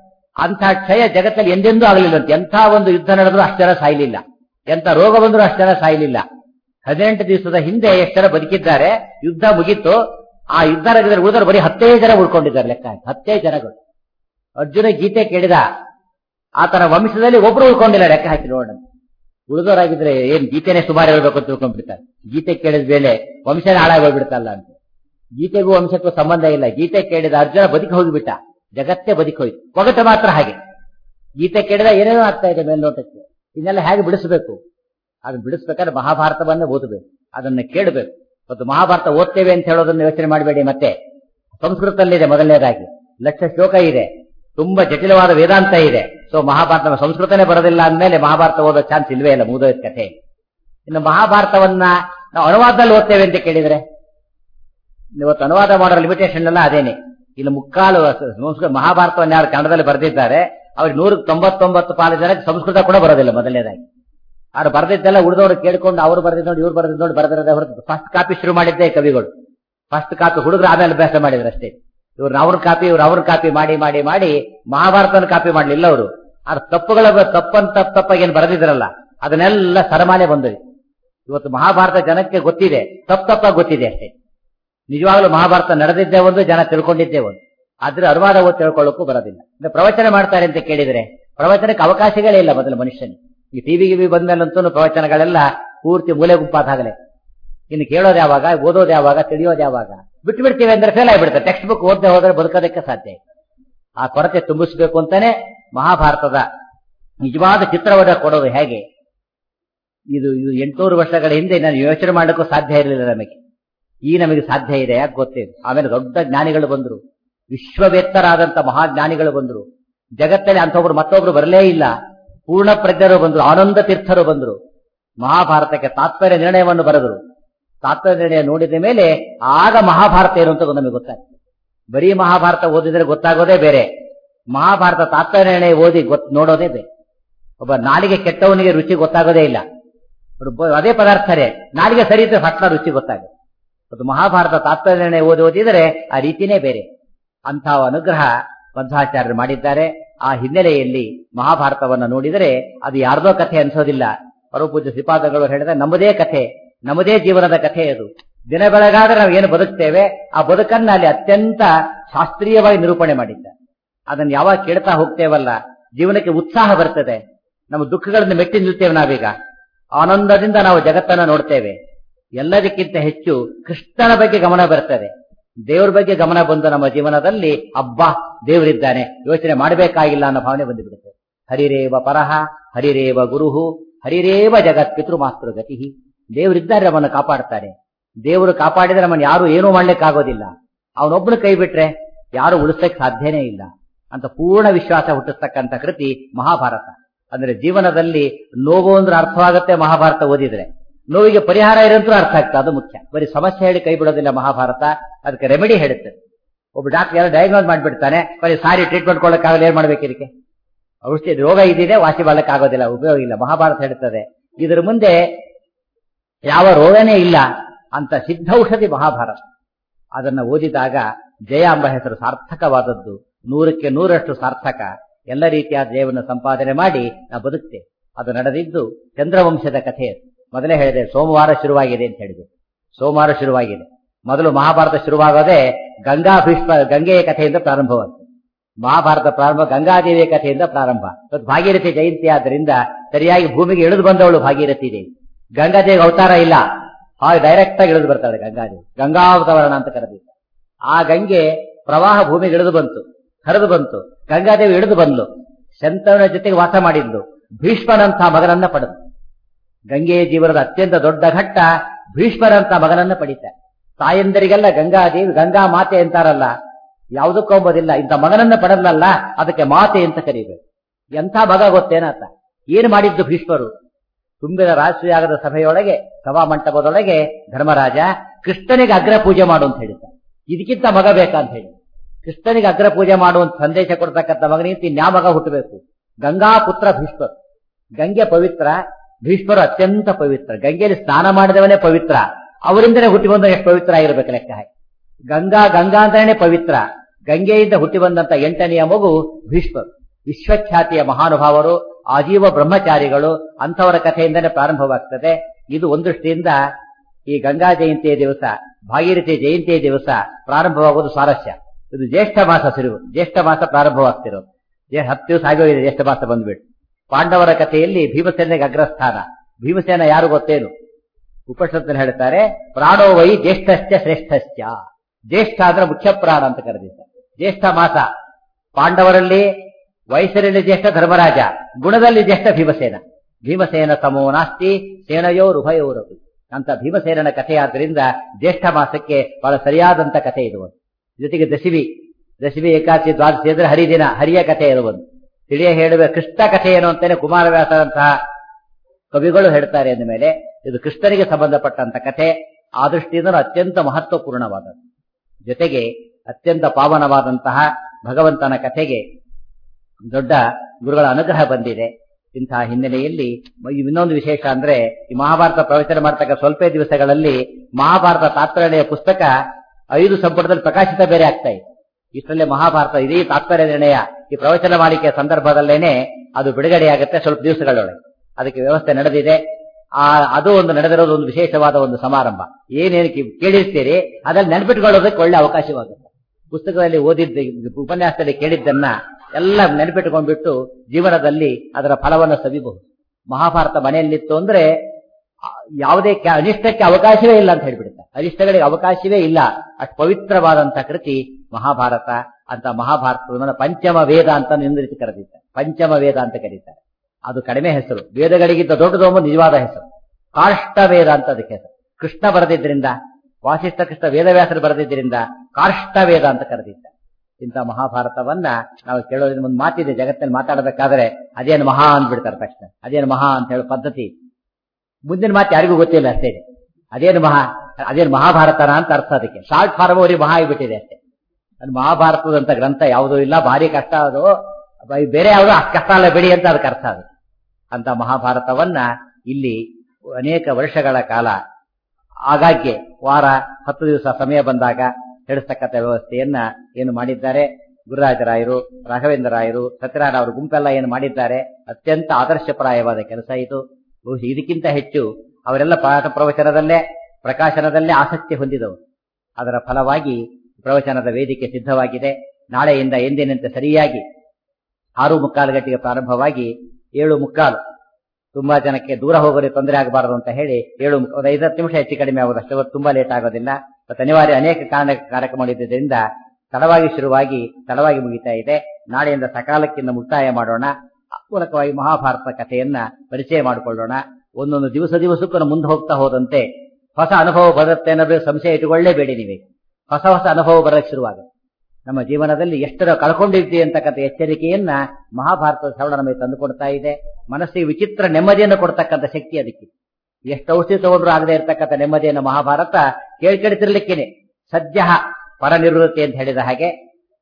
ಅಂಥ ಕ್ಷಯ ಜಗತ್ತಲ್ಲಿ ಎಂದೆಂದೂ ಆಗಲಿಲ್ಲಂತೆ ಎಂಥ ಒಂದು ಯುದ್ಧ ನಡೆದ್ರು ಅಷ್ಟು ಜನ ಸಾಯ್ಲಿಲ್ಲ ಎಂಥ ರೋಗ ಬಂದರೂ ಅಷ್ಟು ಜನ ಸಾಯ್ಲಿಲ್ಲ ಹದಿನೆಂಟು ದಿವಸದ ಹಿಂದೆ ಎಷ್ಟು ಜನ ಬದುಕಿದ್ದಾರೆ ಯುದ್ಧ ಮುಗೀತು ಆ ಯುದ್ಧ ನಡೆದರೆ ಉಳಿದವರು ಬರೀ ಹತ್ತೇ ಜನ ಉಳ್ಕೊಂಡಿದ್ದಾರೆ ಲೆಕ್ಕ ಹಾಕಿ. ಹತ್ತೇ ಜನಗಳು ಅರ್ಜುನ ಗೀತೆ ಕೇಳಿದ ಆತನ ವಂಶದಲ್ಲಿ ಒಬ್ರು ಉಳ್ಕೊಂಡಿಲ್ಲ ಲೆಕ್ಕ ಹಾಕಿ ನೋಡೋಣ ಉಳಿದವರಾಗಿದ್ರೆ ಏನ್ ಗೀತೆನೇ ಸುಮಾರು ಹೇಳ್ಬೇಕು ಅಂತ ತಿಳ್ಕೊಂಡ್ಬಿಡ್ತಾರೆ ಗೀತೆ ಕೇಳಿದ ಮೇಲೆ ವಂಶನೇ ಹಾಳಾಗಿ ಹೋಗ್ಬಿಡ್ತಲ್ಲ ಅಂತ ಗೀತೆಗೂ ವಂಶಕ್ಕೂ ಸಂಬಂಧ ಇಲ್ಲ ಗೀತೆ ಕೇಳಿದ ಅರ್ಜುನ ಬದುಕಿ ಹೋಗಿಬಿಟ್ಟ ಜಗತ್ತೇ ಬದುಕಿ ಹೋಯ್ತು ಒಗಟ ಮಾತ್ರ ಹಾಗೆ ಗೀತೆ ಕೇಳಿದ ಏನೇನೋ ಆಗ್ತಾ ಇದೆ ಮೇಲ್ನೋಟಕ್ಕೆ ಇದನ್ನೆಲ್ಲ ಹೇಗೆ ಬಿಡಿಸಬೇಕು ಅದನ್ನ ಬಿಡಿಸ್ಬೇಕಾದ್ರೆ ಮಹಾಭಾರತವನ್ನೇ ಓದಬೇಕು ಅದನ್ನ ಕೇಳಬೇಕು ಮತ್ತು ಮಹಾಭಾರತ ಓದ್ತೇವೆ ಅಂತ ಹೇಳೋದನ್ನ ಯೋಚನೆ ಮಾಡಬೇಡಿ ಮತ್ತೆ ಸಂಸ್ಕೃತದಲ್ಲಿದೆ ಮೊದಲನೇದಾಗಿ ಲಕ್ಷ ಶ್ಲೋಕ ಇದೆ ತುಂಬಾ ಜಟಿಲವಾದ ವೇದಾಂತ ಇದೆ ಸೊ ಮಹಾಭಾರತ ಸಂಸ್ಕೃತನೇ ಬರೋದಿಲ್ಲ ಅಂದ್ಮೇಲೆ ಮಹಾಭಾರತ ಓದೋ ಚಾನ್ಸ್ ಇಲ್ವೇ ಇಲ್ಲ ಮುಗಿದೋಯ್ತು ಕಥೆ ಇನ್ನು ಮಹಾಭಾರತವನ್ನ ನಾವು ಅನುವಾದದಲ್ಲಿ ಓದ್ತೇವೆ ಅಂತ ಕೇಳಿದ್ರೆ ಇವತ್ತು ಅನುವಾದ ಮಾಡೋ ಲಿಮಿಟೇಷನ್ ಎಲ್ಲ ಅದೇನೆ ಇಲ್ಲಿ ಮುಕ್ಕಾಲು ಸಂಸ್ಕೃತ ಮಹಾಭಾರತವನ್ನು ಯಾರು ಕನ್ನಡದಲ್ಲಿ ಬರೆದಿದ್ದಾರೆ ಅವ್ರಿಗೆ ನೂರಕ್ಕೆ ತೊಂಬತ್ತೊಂಬತ್ತು ಪಾಲು ಜನಕ್ಕೆ ಸಂಸ್ಕೃತ ಕೂಡ ಬರೋದಿಲ್ಲ ಮೊದಲನೇದಾಗಿ ಅವ್ರು ಬರೆದಿದ್ದೆಲ್ಲ ಉಳಿದವರು ಕೇಳ್ಕೊಂಡು ಅವ್ರು ಬರೆದಿದ್ದು ನೋಡಿ ಇವ್ರು ಬರೆದಿದ್ದು ನೋಡಿ ಬರೆದಿರೋದೇ ಹೊರತು ಫಸ್ಟ್ ಕಾಪಿ ಶುರು ಮಾಡಿದ್ದೇ ಕವಿಗಳು ಫಸ್ಟ್ ಕಾಪಿ ಹುಡುಗರು ಆಮೇಲೆ ಅಭ್ಯಾಸ ಮಾಡಿದ್ರು ಅಷ್ಟೇ ಇವ್ರು ಅವ್ರ ಕಾಪಿ ಇವ್ರು ಅವ್ರ ಕಾಪಿ ಮಾಡಿ ಮಾಡಿ ಮಾಡಿ ಮಹಾಭಾರತನ ಕಾಪಿ ಮಾಡಲಿಲ್ಲ ಅವರು ಆದ್ರೆ ತಪ್ಪುಗಳ ತಪ್ಪನ್ ತಪ್ಪ ತಪ್ಪಾಗಿ ಏನು ಬರೆದಿದ್ರಲ್ಲ ಅದನ್ನೆಲ್ಲ ಸರಮಾಲೆ ಬಂದಿದೆ ಇವತ್ತು ಮಹಾಭಾರತ ಜನಕ್ಕೆ ಗೊತ್ತಿದೆ ತಪ್ಪು ತಪ್ಪಾಗಿ ಗೊತ್ತಿದೆ ಅಷ್ಟೇ ನಿಜವಾಗ್ಲೂ ಮಹಾಭಾರತ ನಡೆದಿದ್ದೇ ಒಂದು ಜನ ತಿಳ್ಕೊಂಡಿದ್ದೇ ಒಂದು ಆದ್ರೆ ಅನುವಾದ ಓದಿ ತಿಳ್ಕೊಳ್ಳೋಕ್ಕೂ ಬರೋದಿಲ್ಲ ಇನ್ನು ಪ್ರವಚನ ಮಾಡ್ತಾರೆ ಅಂತ ಕೇಳಿದ್ರೆ ಪ್ರವಚನಕ್ಕೆ ಅವಕಾಶಗಳೇ ಇಲ್ಲ ಮೊದಲು ಮನುಷ್ಯನಿಗೆ ಈ ಟಿವಿ ಗಿವಿ ಬಂದ್ಮೇಲಂತೂ ಪ್ರವಚನಗಳೆಲ್ಲ ಪೂರ್ತಿ ಮೂಲೆ ಗುಂಪಾದಾಗಲೇ ಇನ್ನು ಕೇಳೋದು ಯಾವಾಗ ಓದೋದು ಯಾವಾಗ ತಿಳಿಯೋದು ಯಾವಾಗ ಬಿಟ್ಟು ಬಿಡ್ತೀವಿ ಅಂದ್ರೆ ಫೇಲ್ ಆಗಿಬಿಡುತ್ತೆ ಟೆಕ್ಸ್ಟ್ ಬುಕ್ ಓದದೆ ಹೋದ್ರೆ ಬದುಕೋದಕ್ಕೆ ಸಾಧ್ಯ ಇಲ್ಲ. ಆ ಕೊರತೆ ತುಂಬಿಸಬೇಕು ಅಂತಾನೆ ಮಹಾಭಾರತದ ನಿಜವಾದ ಚಿತ್ರವನ್ನು ಕೊಡೋದು ಹೇಗೆ ಇದು ಇದು ಎಂಟುನೂರು ವರ್ಷಗಳ ಹಿಂದೆ ನಾನು ಯೋಚನೆ ಮಾಡೋಕ್ಕೂ ಸಾಧ್ಯ ಇರಲಿಲ್ಲ ನಮಗೆ ಈ ನಮಗೆ ಸಾಧ್ಯ ಇದೆ ಯಾಕೆ ಗೊತ್ತಿದೆ ಆಮೇಲೆ ದೊಡ್ಡ ಜ್ಞಾನಿಗಳು ಬಂದರು ವಿಶ್ವವೇತ್ತರಾದಂತ ಮಹಾಜ್ಞಾನಿಗಳು ಬಂದರು ಜಗತ್ತಲ್ಲಿ ಅಂಥೊಬ್ರು ಮತ್ತೊಬ್ರು ಬರಲೇ ಇಲ್ಲ ಪೂರ್ಣ ಪ್ರಜ್ಞರು ಬಂದರು ಆನಂದ ತೀರ್ಥರು ಬಂದರು ಮಹಾಭಾರತಕ್ಕೆ ತಾತ್ಪರ್ಯ ನಿರ್ಣಯವನ್ನು ಬರೆದರು ತಾತ್ಪರ್ಯ ನಿರ್ಣಯ ನೋಡಿದ ಮೇಲೆ ಆಗ ಮಹಾಭಾರತ ಏನು ಅಂತ ನಮಗೆ ಗೊತ್ತಾಗ್ತದೆ ಬರೀ ಮಹಾಭಾರತ ಓದಿದ್ರೆ ಗೊತ್ತಾಗೋದೇ ಬೇರೆ ಮಹಾಭಾರತ ತಾತ್ಪರ್ಯ ನಿರ್ಣಯ ಓದಿ ಗೊತ್ ನೋಡೋದೇ ಬೇರೆ ಒಬ್ಬ ನಾಲಿಗೆ ಕೆಟ್ಟವನಿಗೆ ರುಚಿ ಗೊತ್ತಾಗೋದೇ ಇಲ್ಲ ಒಬ್ಬ- ಅದೇ ಪದಾರ್ಥನೇ ನಾಲಿಗೆ ಸರಿ ಇದ್ರೆ ಫಟ್ನ ರುಚಿ ಗೊತ್ತಾಗುತ್ತೆ ಅದು ಮಹಾಭಾರತ ತಾತ್ಪರ್ಯ ನಿರ್ಣಯ ಓದಿ ಓದಿದರೆ ಆ ರೀತಿನೇ ಬೇರೆ ಅಂಥ ಅನುಗ್ರಹ ಮಧ್ವಾಚಾರ್ಯರು ಮಾಡಿದ್ದಾರೆ ಆ ಹಿನ್ನೆಲೆಯಲ್ಲಿ ಮಹಾಭಾರತವನ್ನು ನೋಡಿದರೆ ಅದು ಯಾರ್ದೋ ಕಥೆ ಅನ್ಸೋದಿಲ್ಲ ಪರಮಪೂಜ್ಯ ಶ್ರೀಪಾದಗಳು ಹೇಳಿದ್ರೆ ನಮ್ಮದೇ ಕಥೆ ನಮ್ಮದೇ ಜೀವನದ ಕಥೆ ಅದು ದಿನ ಬೆಳಗಾದ್ರೆ ನಾವು ಏನು ಬದುಕ್ತೇವೆ ಆ ಬದುಕನ್ನ ಅಲ್ಲಿ ಅತ್ಯಂತ ಶಾಸ್ತ್ರೀಯವಾಗಿ ನಿರೂಪಣೆ ಮಾಡಿದ್ದಾರೆ ಅದನ್ನು ಯಾವಾಗ ಕೇಳ್ತಾ ಹೋಗ್ತೇವಲ್ಲ ಜೀವನಕ್ಕೆ ಉತ್ಸಾಹ ಬರ್ತದೆ ನಮ್ಮ ದುಃಖಗಳನ್ನು ಮೆಟ್ಟಿ ನಿಲ್ತೇವೆ ನಾವೀಗ ಆನಂದದಿಂದ ನಾವು ಜಗತ್ತನ್ನ ನೋಡ್ತೇವೆ ಎಲ್ಲದಕ್ಕಿಂತ ಹೆಚ್ಚು ಕೃಷ್ಣನ ಬಗ್ಗೆ ಗಮನ ಬರ್ತದೆ ದೇವ್ರ ಬಗ್ಗೆ ಗಮನ ಬಂದು ನಮ್ಮ ಜೀವನದಲ್ಲಿ ಅಬ್ಬಾ ದೇವರಿದ್ದಾನೆ ಯೋಚನೆ ಮಾಡಬೇಕಾಗಿಲ್ಲ ಅನ್ನೋ ಭಾವನೆ ಬಂದುಬಿಡುತ್ತೆ ಹರಿರೇವ ಪರಹ ಹರಿರೇವ ಗುರುಹು ಹರಿರೇವ ಜಗತ್ ಪಿತೃ ಮಾತೃ ಗತಿ ದೇವರಿದ್ದಾರೆ ನಮ್ಮನ್ನು ಕಾಪಾಡ್ತಾರೆ ದೇವರು ಕಾಪಾಡಿದ್ರೆ ನಮ್ಮನ್ನು ಯಾರು ಏನೂ ಮಾಡ್ಲಿಕ್ಕಾಗೋದಿಲ್ಲ ಅವನೊಬ್ಬನು ಕೈ ಬಿಟ್ರೆ ಯಾರು ಉಳಿಸಕ್ಕೆ ಸಾಧ್ಯನೇ ಇಲ್ಲ ಅಂತ ಪೂರ್ಣ ವಿಶ್ವಾಸ ಹುಟ್ಟಿಸ್ತಕ್ಕಂಥ ಕೃತಿ ಮಹಾಭಾರತ ಅಂದ್ರೆ ಜೀವನದಲ್ಲಿ ನೋವು ಅಂದ್ರೆ ಅರ್ಥವಾಗುತ್ತೆ ಮಹಾಭಾರತ ಓದಿದ್ರೆ ನೋವಿಗೆ ಪರಿಹಾರ ಇರಂತೂ ಅರ್ಥ ಆಗ್ತದೆ ಅದು ಮುಖ್ಯ ಬರೀ ಸಮಸ್ಯೆ ಹೇಳಿ ಕೈ ಬಿಡೋದಿಲ್ಲ ಮಹಾಭಾರತ ಅದಕ್ಕೆ ರೆಮಿಡಿ ಹೇಳುತ್ತೆ ಒಬ್ಬ ಡಾಕ್ಟರ್ ಯಾರೋ ಡಯಾಗ್ನೋಸ್ ಮಾಡ್ಬಿಡ್ತಾನೆ ಬರೀ ಸಾರಿ ಟ್ರೀಟ್ಮೆಂಟ್ ಕೊಡಕ್ಕಾಗಲ್ಲ ಏನ್ ಮಾಡ್ಬೇಕು ಇದಕ್ಕೆ ಔಷಧಿ ರೋಗ ಇದಿದೆ ವಾಸಿ ಆಗೋದಿಲ್ಲ ಉಪಯೋಗ ಇಲ್ಲ ಮಹಾಭಾರತ ಹೇಳುತ್ತದೆ ಇದರ ಮುಂದೆ ಯಾವ ರೋಗನೇ ಇಲ್ಲ ಅಂತ ಸಿದ್ಧೌಷಧಿ ಮಹಾಭಾರತ ಅದನ್ನ ಓದಿದಾಗ ಜಯ ಎಂಬ ಹೆಸರು ಸಾರ್ಥಕವಾದದ್ದು ನೂರಕ್ಕೆ ನೂರಷ್ಟು ಸಾರ್ಥಕ ಎಲ್ಲ ರೀತಿಯಾದ ಜಯವನ್ನು ಸಂಪಾದನೆ ಮಾಡಿ ನಾ ಬದುಕ್ತೆ ಅದು ನಡೆದಿದ್ದು ಚಂದ್ರವಂಶದ ಕಥೆ ಅದು. ಮೊದಲೇ ಹೇಳಿದೆ ಸೋಮವಾರ ಶುರುವಾಗಿದೆ ಅಂತ ಹೇಳಿದೆ ಸೋಮವಾರ ಶುರುವಾಗಿದೆ ಮೊದಲು ಮಹಾಭಾರತ ಶುರುವಾಗೋದೇ ಗಂಗಾ ಭೀಷ್ಮ ಗಂಗೆಯ ಕಥೆಯಿಂದ ಪ್ರಾರಂಭವಾಗ್ತದೆ ಮಹಾಭಾರತ ಪ್ರಾರಂಭ ಗಂಗಾದೇವಿಯ ಕಥೆಯಿಂದ ಪ್ರಾರಂಭ ಇವತ್ತು ಭಾಗೀರಥಿ ಜಯಂತಿ ಆದ್ದರಿಂದ ಸರಿಯಾಗಿ ಭೂಮಿಗೆ ಇಳಿದು ಬಂದವಳು ಭಾಗೀರಥಿ ದೇವಿ ಗಂಗಾದೇವಿ ಅವತಾರ ಇಲ್ಲ ಹಾಗೆ ಡೈರೆಕ್ಟ್ ಆಗಿ ಇಳಿದು ಬರ್ತಾಳೆ ಗಂಗಾದೇವಿ ಗಂಗಾವತರಣ ಅಂತ ಕರೆದಿದ್ದ ಆ ಗಂಗೆ ಪ್ರವಾಹ ಭೂಮಿಗೆ ಇಳಿದು ಬಂತು ಹರಿದು ಬಂತು ಗಂಗಾದೇವಿ ಇಳಿದು ಬಂದ್ಲು ಶಂತವನ ಜೊತೆಗೆ ವಾಸ ಮಾಡಿದ್ಲು ಭೀಷ್ಮನಂಥ ಮಗನನ್ನ ಪಡೆದು ಗಂಗೆಯ ಜೀವನದ ಅತ್ಯಂತ ದೊಡ್ಡ ಘಟ್ಟ ಭೀಷ್ಮರಂತ ಮಗನನ್ನ ಪಡಿತಾರೆ ತಾಯಂದರಿಗೆಲ್ಲ ಗಂಗಾದೇವಿ ಗಂಗಾ ಮಾತೆ ಅಂತಾರಲ್ಲ ಯಾವುದಕ್ಕೂ ಅಂಬೋದಿಲ್ಲ ಇಂಥ ಮಗನನ್ನ ಪಡೆದ್ಲಲ್ಲ ಅದಕ್ಕೆ ಮಾತೆ ಅಂತ ಕರೀಬೇಕು ಎಂಥ ಮಗ ಗೊತ್ತೇನಾತ ಏನು ಮಾಡಿದ್ದು ಭೀಷ್ಮರು ತುಂಬಿದ ರಾಷ್ಟ್ರೀಯಾಗದ ಸಭೆಯೊಳಗೆ ಸಭಾಮಂಟಪದೊಳಗೆ ಧರ್ಮರಾಜ ಕೃಷ್ಣನಿಗೆ ಅಗ್ರ ಪೂಜೆ ಮಾಡು ಅಂತ ಹೇಳಿದ್ದ ಇದಕ್ಕಿಂತ ಮಗ ಬೇಕಾ ಅಂತ ಹೇಳಿ ಕೃಷ್ಣನಿಗೆ ಅಗ್ರ ಪೂಜೆ ಮಾಡುವಂತ ಸಂದೇಶ ಕೊಡ್ತಕ್ಕಂಥ ಮಗನಿಗಿಂತ ಇನ್ಯಾ ಮಗ ಹುಟ್ಟಬೇಕು ಗಂಗಾ ಪುತ್ರ ಭೀಷ್ಮರು ಗಂಗೆ ಪವಿತ್ರ ಭೀಷ್ಮರು ಅತ್ಯಂತ ಪವಿತ್ರ ಗಂಗೆಯಲ್ಲಿ ಸ್ನಾನ ಮಾಡಿದವನೇ ಪವಿತ್ರ ಅವರಿಂದಲೇ ಹುಟ್ಟಿ ಬಂದ ಎಷ್ಟು ಪವಿತ್ರ ಆಗಿರ್ಬೇಕು ಲೆಕ್ಕ ಹಾಕಿ ಗಂಗಾ ಗಂಗಾ ಅಂತಾನೆ ಪವಿತ್ರ ಗಂಗೆಯಿಂದ ಹುಟ್ಟಿ ಬಂದಂತ ಎಂಟನೆಯ ಮಗು ಭೀಷ್ಮರು ವಿಶ್ವಖ್ಯಾತಿಯ ಮಹಾನುಭಾವರು ಆಜೀವ ಬ್ರಹ್ಮಚಾರಿಗಳು ಅಂಥವರ ಕಥೆಯಿಂದಲೇ ಪ್ರಾರಂಭವಾಗ್ತದೆ ಇದು ಒಂದು ದೃಷ್ಟಿಯಿಂದ ಈ ಗಂಗಾ ಜಯಂತಿಯ ದಿವಸ ಭಾಗೀರಥಿ ಜಯಂತಿಯ ದಿವಸ ಪ್ರಾರಂಭವಾಗುವುದು ಸ್ವಾರಸ್ಯ ಇದು ಜ್ಯೇಷ್ಠ ಮಾಸ ಶುರು ಜ್ಯೇಷ್ಠ ಮಾಸ ಪ್ರಾರಂಭವಾಗ್ತಿರೋದು ಜೇ- ಹತ್ತು ದಿವಸ ಆಗೋಗಿದೆ ಜ್ಯೇಷ್ಠ ಮಾಸ ಬಂದ್ಬಿಟ್ಟು ಪಾಂಡವರ ಕಥೆಯಲ್ಲಿ ಭೀಮಸೇನಿಗೆ ಅಗ್ರಸ್ಥಾನ ಭೀಮಸೇನ ಯಾರು ಗೊತ್ತೇನು ಉಪನಿಷತ್ತಲ್ಲಿ ಹೇಳ್ತಾರೆ ಪ್ರಾಣೋ ವೈ ಜ್ಯೇಷ್ಠಶ್ಚ ಶ್ರೇಷ್ಠಶ್ಚ ಜ್ಯೇಷ್ಠ ಅಂದ್ರೆ ಮುಖ್ಯ ಪ್ರಾಣ ಅಂತ ಕರೆದಿದ್ದಾರೆ ಜ್ಯೇಷ್ಠ ಮಾಸ ಪಾಂಡವರಲ್ಲಿ ವಯಸ್ಸರಲ್ಲಿ ಜ್ಯೇಷ್ಠ ಧರ್ಮರಾಜ ಗುಣದಲ್ಲಿ ಜ್ಯೇಷ್ಠ ಭೀಮಸೇನ ಭೀಮಸೇನ ಸಮೋ ನಾಸ್ತಿ ಸೇನಯೋರುಭಯೋರಪಿ ಅಂತ ಭೀಮಸೇನನ ಕಥೆಯಾದ್ರಿಂದ ಜ್ಯೇಷ್ಠ ಮಾಸಕ್ಕೆ ಬಹಳ ಸರಿಯಾದಂತ ಕಥೆ ಇದು ಒಂದು. ಜೊತೆಗೆ ದಶಮಿ ದಶಮಿ ಏಕಾದಶಿ ದ್ವಾದಶಿ ಅಂದ್ರೆ ಹರಿದಿನ ಹರಿಯ ಕಥೆ ಇದು ಒಂದು ತಿಳಿಯ ಹೇಳುವ ಕೃಷ್ಣ ಕಥೆ ಏನು ಅಂತಾನೆ ಕುಮಾರವ್ಯಾಸರಂತಹ ಕವಿಗಳು ಹೇಳ್ತಾರೆ ಅಂದ ಮೇಲೆ ಇದು ಕೃಷ್ಣನಿಗೆ ಸಂಬಂಧಪಟ್ಟಂತ ಕಥೆ ಆ ದೃಷ್ಟಿಯಿಂದ ಅತ್ಯಂತ ಮಹತ್ವಪೂರ್ಣವಾದದ್ದು ಜೊತೆಗೆ ಅತ್ಯಂತ ಪಾವನವಾದಂತಹ ಭಗವಂತನ ಕಥೆಗೆ ದೊಡ್ಡ ಗುರುಗಳ ಅನುಗ್ರಹ ಬಂದಿದೆ ಇಂತಹ ಹಿನ್ನೆಲೆಯಲ್ಲಿ ಮ- ಇನ್ನೊಂದು ವಿಶೇಷ ಅಂದ್ರೆ ಈ ಮಹಾಭಾರತ ಪ್ರವಚನ ಮಾಡ್ತಕ್ಕ ಸ್ವಲ್ಪ ದಿವಸಗಳಲ್ಲಿ ಮಹಾಭಾರತ ತಾತ್ಪರ್ಯ ಪುಸ್ತಕ ಐದು ಸಂಪುಟದಲ್ಲಿ ಪ್ರಕಾಶಿತ ಬೇರೆ ಆಗ್ತಾ ಇದೆ ಇಷ್ಟರಲ್ಲೇ ಮಹಾಭಾರತ ಇಡೀ ತಾತ್ಪರ್ಯ ನಿರ್ಣಯ ಈ ಪ್ರವಚನ ಮಾಲಿಕೆಯ ಸಂದರ್ಭದಲ್ಲೇನೆ ಅದು ಬಿಡುಗಡೆಯಾಗುತ್ತೆ ಸ್ವಲ್ಪ ದಿವಸಗಳೊಳಗೆ ಅದಕ್ಕೆ ವ್ಯವಸ್ಥೆ ನಡೆದಿದೆ ಆ ಅದು ಒಂದು ನಡೆದಿರೋದು ಒಂದು ವಿಶೇಷವಾದ ಒಂದು ಸಮಾರಂಭ ಏನೇನು ಕಿ- ಕೇಳಿರ್ತೀರಿ ಅದ್ರಲ್ಲಿ ನೆನಪಿಟ್ಕೊಳ್ಳೋದಕ್ಕೆ ಒಳ್ಳೆ ಅವಕಾಶವಾಗುತ್ತೆ ಪುಸ್ತಕದಲ್ಲಿ ಓದಿದ್ದ ಉಪನ್ಯಾಸದಲ್ಲಿ ಕೇಳಿದ್ದನ್ನ ಎಲ್ಲ ನೆನಪಿಟ್ಕೊಂಡ್ಬಿಟ್ಟು ಜೀವನದಲ್ಲಿ ಅದರ ಫಲವನ್ನು ಸವಿಬಹುದು ಮಹಾಭಾರತ ಮನೆಯಲ್ಲಿತ್ತು ಅಂದ್ರೆ ಆ, ಯಾವುದೇ ಕ- ಅನಿಷ್ಟಕ್ಕೆ ಅವಕಾಶವೇ ಇಲ್ಲ ಅಂತ ಹೇಳ್ಬಿಡುತ್ತೆ ಅನಿಷ್ಟಗಳಿಗೆ ಅವಕಾಶವೇ ಇಲ್ಲ ಅಷ್ಟು ಪವಿತ್ರವಾದಂತ ಕೃತಿ ಮಹಾಭಾರತ ಅಂತ ಮಹಾಭಾರತವನ್ನು ಪಂಚಮ ವೇದ ಅಂತ ಒಂದು ರೀತಿ ಕರೆದಿದ್ದಾರೆ ಪಂಚಮ ವೇದ ಅಂತ ಕರೀತಾರೆ ಅದು ಕಡಿಮೆ ಹೆಸರು ವೇದಗಳಿಗಿಂತ ದೊಡ್ಡದೊಂದು ನಿಜವಾದ ಹೆಸರು ಕಾಷ್ಟ ವೇದ ಅಂತ ಅದಕ್ಕೆ ಹೆಸರು ಕೃಷ್ಣ ಬರೆದಿದ್ರಿಂದ ವಾಸಿಷ್ಠ ಕೃಷ್ಣ ವೇದವ್ಯಾಸರು ಬರೆದಿದ್ದರಿಂದ ಕಾಷ್ಟ ವೇದ ಅಂತ ಕರೆದಿದ್ದಾರೆ ಇಂಥ ಮಹಾಭಾರತವನ್ನ ನಾವು ಕೇಳೋದ್ರಿಂದ ಒಂದು ಮಾತಿದೆ ಜಗತ್ತಲ್ಲಿ ಮಾತಾಡಬೇಕಾದ್ರೆ ಅದೇನು ಮಹಾ ಅಂದ್ಬಿಡ್ತಾರೆ ತಕ್ಷಣ ಅದೇನು ಮಹಾ ಅಂತ ಹೇಳೋ ಪದ್ಧತಿ ಮುಂದಿನ ಮಾತು ಯಾರಿಗೂ ಗೊತ್ತಿಲ್ಲ ಅಷ್ಟೇ ಅದೇನು ಮಹಾ ಅದೇನು ಮಹಾಭಾರತನ ಅಂತ ಅರ್ಥ ಅದಕ್ಕೆ ಶಾರ್ಟ್ ಫಾರ್ಮ್ ಅವರಿಗೆ ಮಹಾ ಆಗಿಬಿಟ್ಟಿದೆ ಅಷ್ಟೇ ಅದು ಮಹಾಭಾರತದಂತ ಗ್ರಂಥ ಯಾವುದೂ ಇಲ್ಲ ಭಾರಿ ಕಷ್ಟ ಅದು ಬ- ಬೇರೆ ಯಾವುದೋ ಅಷ್ಟು ಕಷ್ಟ ಅಲ್ಲ ಬಿಡಿ ಅಂತ ಅದಕ್ಕೆ ಅರ್ಥ ಅದು ಅಂತ ಮಹಾಭಾರತವನ್ನ ಇಲ್ಲಿ ಅನೇಕ ವರ್ಷಗಳ ಕಾಲ ಆಗಾಗ್ಗೆ ವಾರ ಹತ್ತು ದಿವಸ ಸಮಯ ಬಂದಾಗ ತಿಳಿಸ್ತಕ್ಕಂಥ ವ್ಯವಸ್ಥೆಯನ್ನ ಏನು ಮಾಡಿದ್ದಾರೆ ಗುರುರಾಜರಾಯರು ರಾಘವೇಂದ್ರ ರಾಯರು ಸತ್ಯನಾರಾಯಣ ಅವರು ಗುಂಪೆಲ್ಲ ಏನು ಮಾಡಿದ್ದಾರೆ ಅತ್ಯಂತ ಆದರ್ಶಪ್ರಾಯವಾದ ಕೆಲಸ ಇದು ಬಹುಶಃ ಇದಕ್ಕಿಂತ ಹೆಚ್ಚು ಅವರೆಲ್ಲ ಪಾಠ ಪ್ರವಚನದಲ್ಲೇ ಪ್ರಕಾಶನದಲ್ಲೇ ಆಸಕ್ತಿ ಹೊಂದಿದವರು ಅದರ ಫಲವಾಗಿ ಪ್ರವಚನದ ವೇದಿಕೆ ಸಿದ್ಧವಾಗಿದೆ ನಾಳೆಯಿಂದ ಎಂದಿನಂತೆ ಸರಿಯಾಗಿ ಆರು ಮುಕ್ಕಾಲು ಗಂಟೆಗೆ ಪ್ರಾರಂಭವಾಗಿ ಏಳು ಮುಕ್ಕಾಲು ತುಂಬಾ ಜನಕ್ಕೆ ದೂರ ಹೋಗೋರಿಗೆ ತೊಂದರೆ ಆಗಬಾರದು ಅಂತ ಹೇಳಿ ಏಳು ಮುಕ್ಕ- ಒಂದು ಐದತ್ತು ನಿಮಿಷ ಹೆಚ್ಚು ಕಡಿಮೆ ಆಗೋದು ಅಷ್ಟೇ ಹೊತ್ತು ತುಂಬಾ ಲೇಟ್ ಆಗೋದಿಲ್ಲ ಮತ್ತು ಅನಿವಾರ್ಯ ಅನೇಕ ಕಾರಣ ಕಾರ್ಯಕ್ರಮ ಇದ್ದಿದ್ದರಿಂದ ತಡವಾಗಿ ಶುರುವಾಗಿ ತಡವಾಗಿ ಮುಗಿತಾ ಇದೆ ನಾಳೆಯಿಂದ ಸಕಾಲಕ್ಕಿಂತ ಮುಕ್ತಾಯ ಮಾಡೋಣ ಆ ಮೂಲಕವಾಗಿ ಮಹಾಭಾರತ ಕಥೆಯನ್ನ ಪರಿಚಯ ಮಾಡಿಕೊಳ್ಳೋಣ ಒಂದೊಂದು ದಿವಸ ದಿವಸಕ್ಕೂ ಮುಂದೆ ಹೋಗ್ತಾ ಹೋದಂತೆ ಹೊಸ ಅನುಭವ ಬರುತ್ತೆ ಅನ್ನೋದು ಸಂಶಯ ಇಟ್ಟುಕೊಳ್ಳೇಬೇಡಿ ನೀವೇ ಹೊಸ ಹೊಸ ಅನುಭವ ಬರಕ್ಕೆ ಶುರುವಾಗುತ್ತೆ ನಮ್ಮ ಜೀವನದಲ್ಲಿ ಎಷ್ಟು ನಾವು ಕಳ್ಕೊಂಡಿರ್ತೀವಿ ಅಂತಕ್ಕಂಥ ಎಚ್ಚರಿಕೆಯನ್ನ ಮಹಾಭಾರತದ ಶ್ರವಣ ನಮಗೆ ತಂದುಕೊಡ್ತಾ ಇದೆ ಮನಸ್ಸಿಗೆ ವಿಚಿತ್ರ ನೆಮ್ಮದಿಯನ್ನು ಕೊಡ್ತಕ್ಕಂಥ ಶಕ್ತಿ ಅದಕ್ಕೆ ಎಷ್ಟು ಔಷಧಿ ತಗೊಂಡ್ರು ಆಗದೆ ಇರತಕ್ಕಂಥ ನೆಮ್ಮದಿಯನ್ನು ಮಹಾಭಾರತ ಕೇಳ್ಕೆಡ್ತಿರ್ಲಿಕ್ಕೇನೆ ಸದ್ಯ ಪರನಿವೃತ್ತಿ ಅಂತ ಹೇಳಿದ ಹಾಗೆ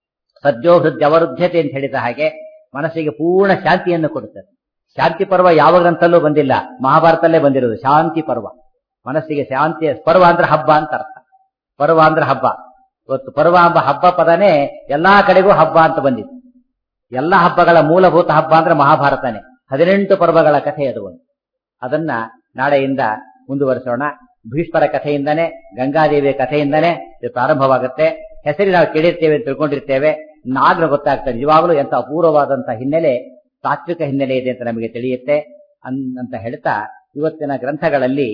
ಸದ್ಯೋ ಹೃದಯವರುದ್ಧತೆ ಅಂತ ಹೇಳಿದ ಹಾಗೆ ಮನಸ್ಸಿಗೆ ಪೂರ್ಣ ಶಾಂತಿಯನ್ನು ಕೊಡುತ್ತದೆ ಶಾಂತಿ ಪರ್ವ ಯಾವ ಗ್ರಂಥಲ್ಲೂ ಬಂದಿಲ್ಲ ಮಹಾಭಾರತಲ್ಲೇ ಬಂದಿರೋದು ಶಾಂತಿ ಪರ್ವ ಮನಸ್ಸಿಗೆ ಶಾಂತಿಯ ಪರ್ವ ಅಂದ್ರೆ ಹಬ್ಬ ಅಂತ ಅರ್ಥ ಪರ್ವ ಅಂದ್ರೆ ಹಬ್ಬ ಇವತ್ತು ಪರ್ವ ಎಂಬ ಹಬ್ಬ ಪದನೇ ಎಲ್ಲಾ ಕಡೆಗೂ ಹಬ್ಬ ಅಂತ ಬಂದಿದೆ ಎಲ್ಲ ಹಬ್ಬಗಳ ಮೂಲಭೂತ ಹಬ್ಬ ಅಂದ್ರೆ ಮಹಾಭಾರತನೇ ಹದಿನೆಂಟು ಪರ್ವಗಳ ಕಥೆ ಅದು ಒಂದು ಅದನ್ನ ನಾಳೆಯಿಂದ ಮುಂದುವರಿಸೋಣ ಭೀಷ್ಮರ ಕಥೆಯಿಂದನೇ ಗಂಗಾದೇವಿಯ ಕಥೆಯಿಂದನೇ ಇದು ಪ್ರಾರಂಭವಾಗುತ್ತೆ ಹೆಸರಿ ನಾವು ಕೇಳಿರ್ತೇವೆ ಅಂತ ತಿಳ್ಕೊಂಡಿರ್ತೇವೆ ನಾಗ್ರ ಗೊತ್ತಾಗ್ತದೆ ನಿಜವಾಗ್ಲೂ ಎಂತ ಅಪೂರ್ವವಾದಂತಹ ಹಿನ್ನೆಲೆ ತಾತ್ವಿಕ ಹಿನ್ನೆಲೆ ಇದೆ ಅಂತ ನಮಗೆ ತಿಳಿಯುತ್ತೆ ಅನ್- ಅಂತ ಹೇಳ್ತಾ ಇವತ್ತಿನ ಗ್ರಂಥಗಳಲ್ಲಿ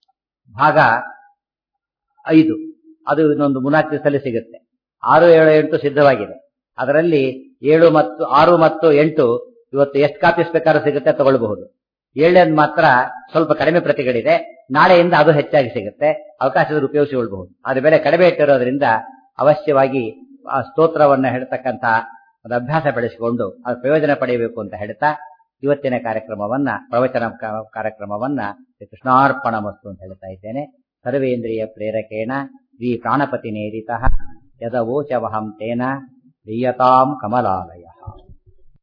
ಭಾಗ ಐದು ಅದು ಇನ್ನೊಂದು ಮೂರ್ನಾಲ್ಕು ದಿವಸದಲ್ಲಿ ಸಿಗುತ್ತೆ ಆರು ಏಳು ಎಂಟು ಸಿದ್ಧವಾಗಿದೆ ಅದರಲ್ಲಿ ಏಳು ಮತ್ತು ಆರು ಮತ್ತು ಎಂಟು ಇವತ್ತು ಎಷ್ಟು ಕಾಪೀಸ್ ಬೇಕಾದ್ರೂ ಸಿಗುತ್ತೆ ತಗೊಳ್ಬಹುದು ಏಳನೇದು ಮಾತ್ರ ಸ್ವಲ್ಪ ಕಡಿಮೆ ಪ್ರತಿಗಳಿದೆ ನಾಳೆಯಿಂದ ಅದು ಹೆಚ್ಚಾಗಿ ಸಿಗುತ್ತೆ ಅವಕಾಶದಲ್ಲಿ ಉಪಯೋಗಿಸಿಕೊಳ್ಬಹುದು ಅದ್ರ ಬೆಲೆ ಕಡಿಮೆ ಇಟ್ಟಿರೋದ್ರಿಂದ ಅವಶ್ಯವಾಗಿ ಆ ಸ್ತೋತ್ರವನ್ನ ಹೇಳ್ತಕ್ಕಂತ ಒಂದು ಅಭ್ಯಾಸ ಬೆಳೆಸಿಕೊಂಡು ಅದು ಪ್ರಯೋಜನ ಪಡೆಯಬೇಕು ಅಂತ ಹೇಳ್ತಾ ಇವತ್ತಿನ ಕಾರ್ಯಕ್ರಮವನ್ನ ಪ್ರವಚನ ಕ- ಕಾರ್ಯಕ್ರಮವನ್ನ ಕೃಷ್ಣಾರ್ಪಣ ಮಸ್ತು ಅಂತ ಹೇಳ್ತಾ ಇದ್ದೇನೆ ಸರ್ವೇಂದ್ರಿಯ ಪ್ರೇರಕೇಣ ಶ್ರೀ ಪ್ರಾಣಪತಿ ನೇರಿತ ಯದವೋಚವಹಂ ತೇನ ಪ್ರಿಯತಾಂ ಕಮಲಾಲಯ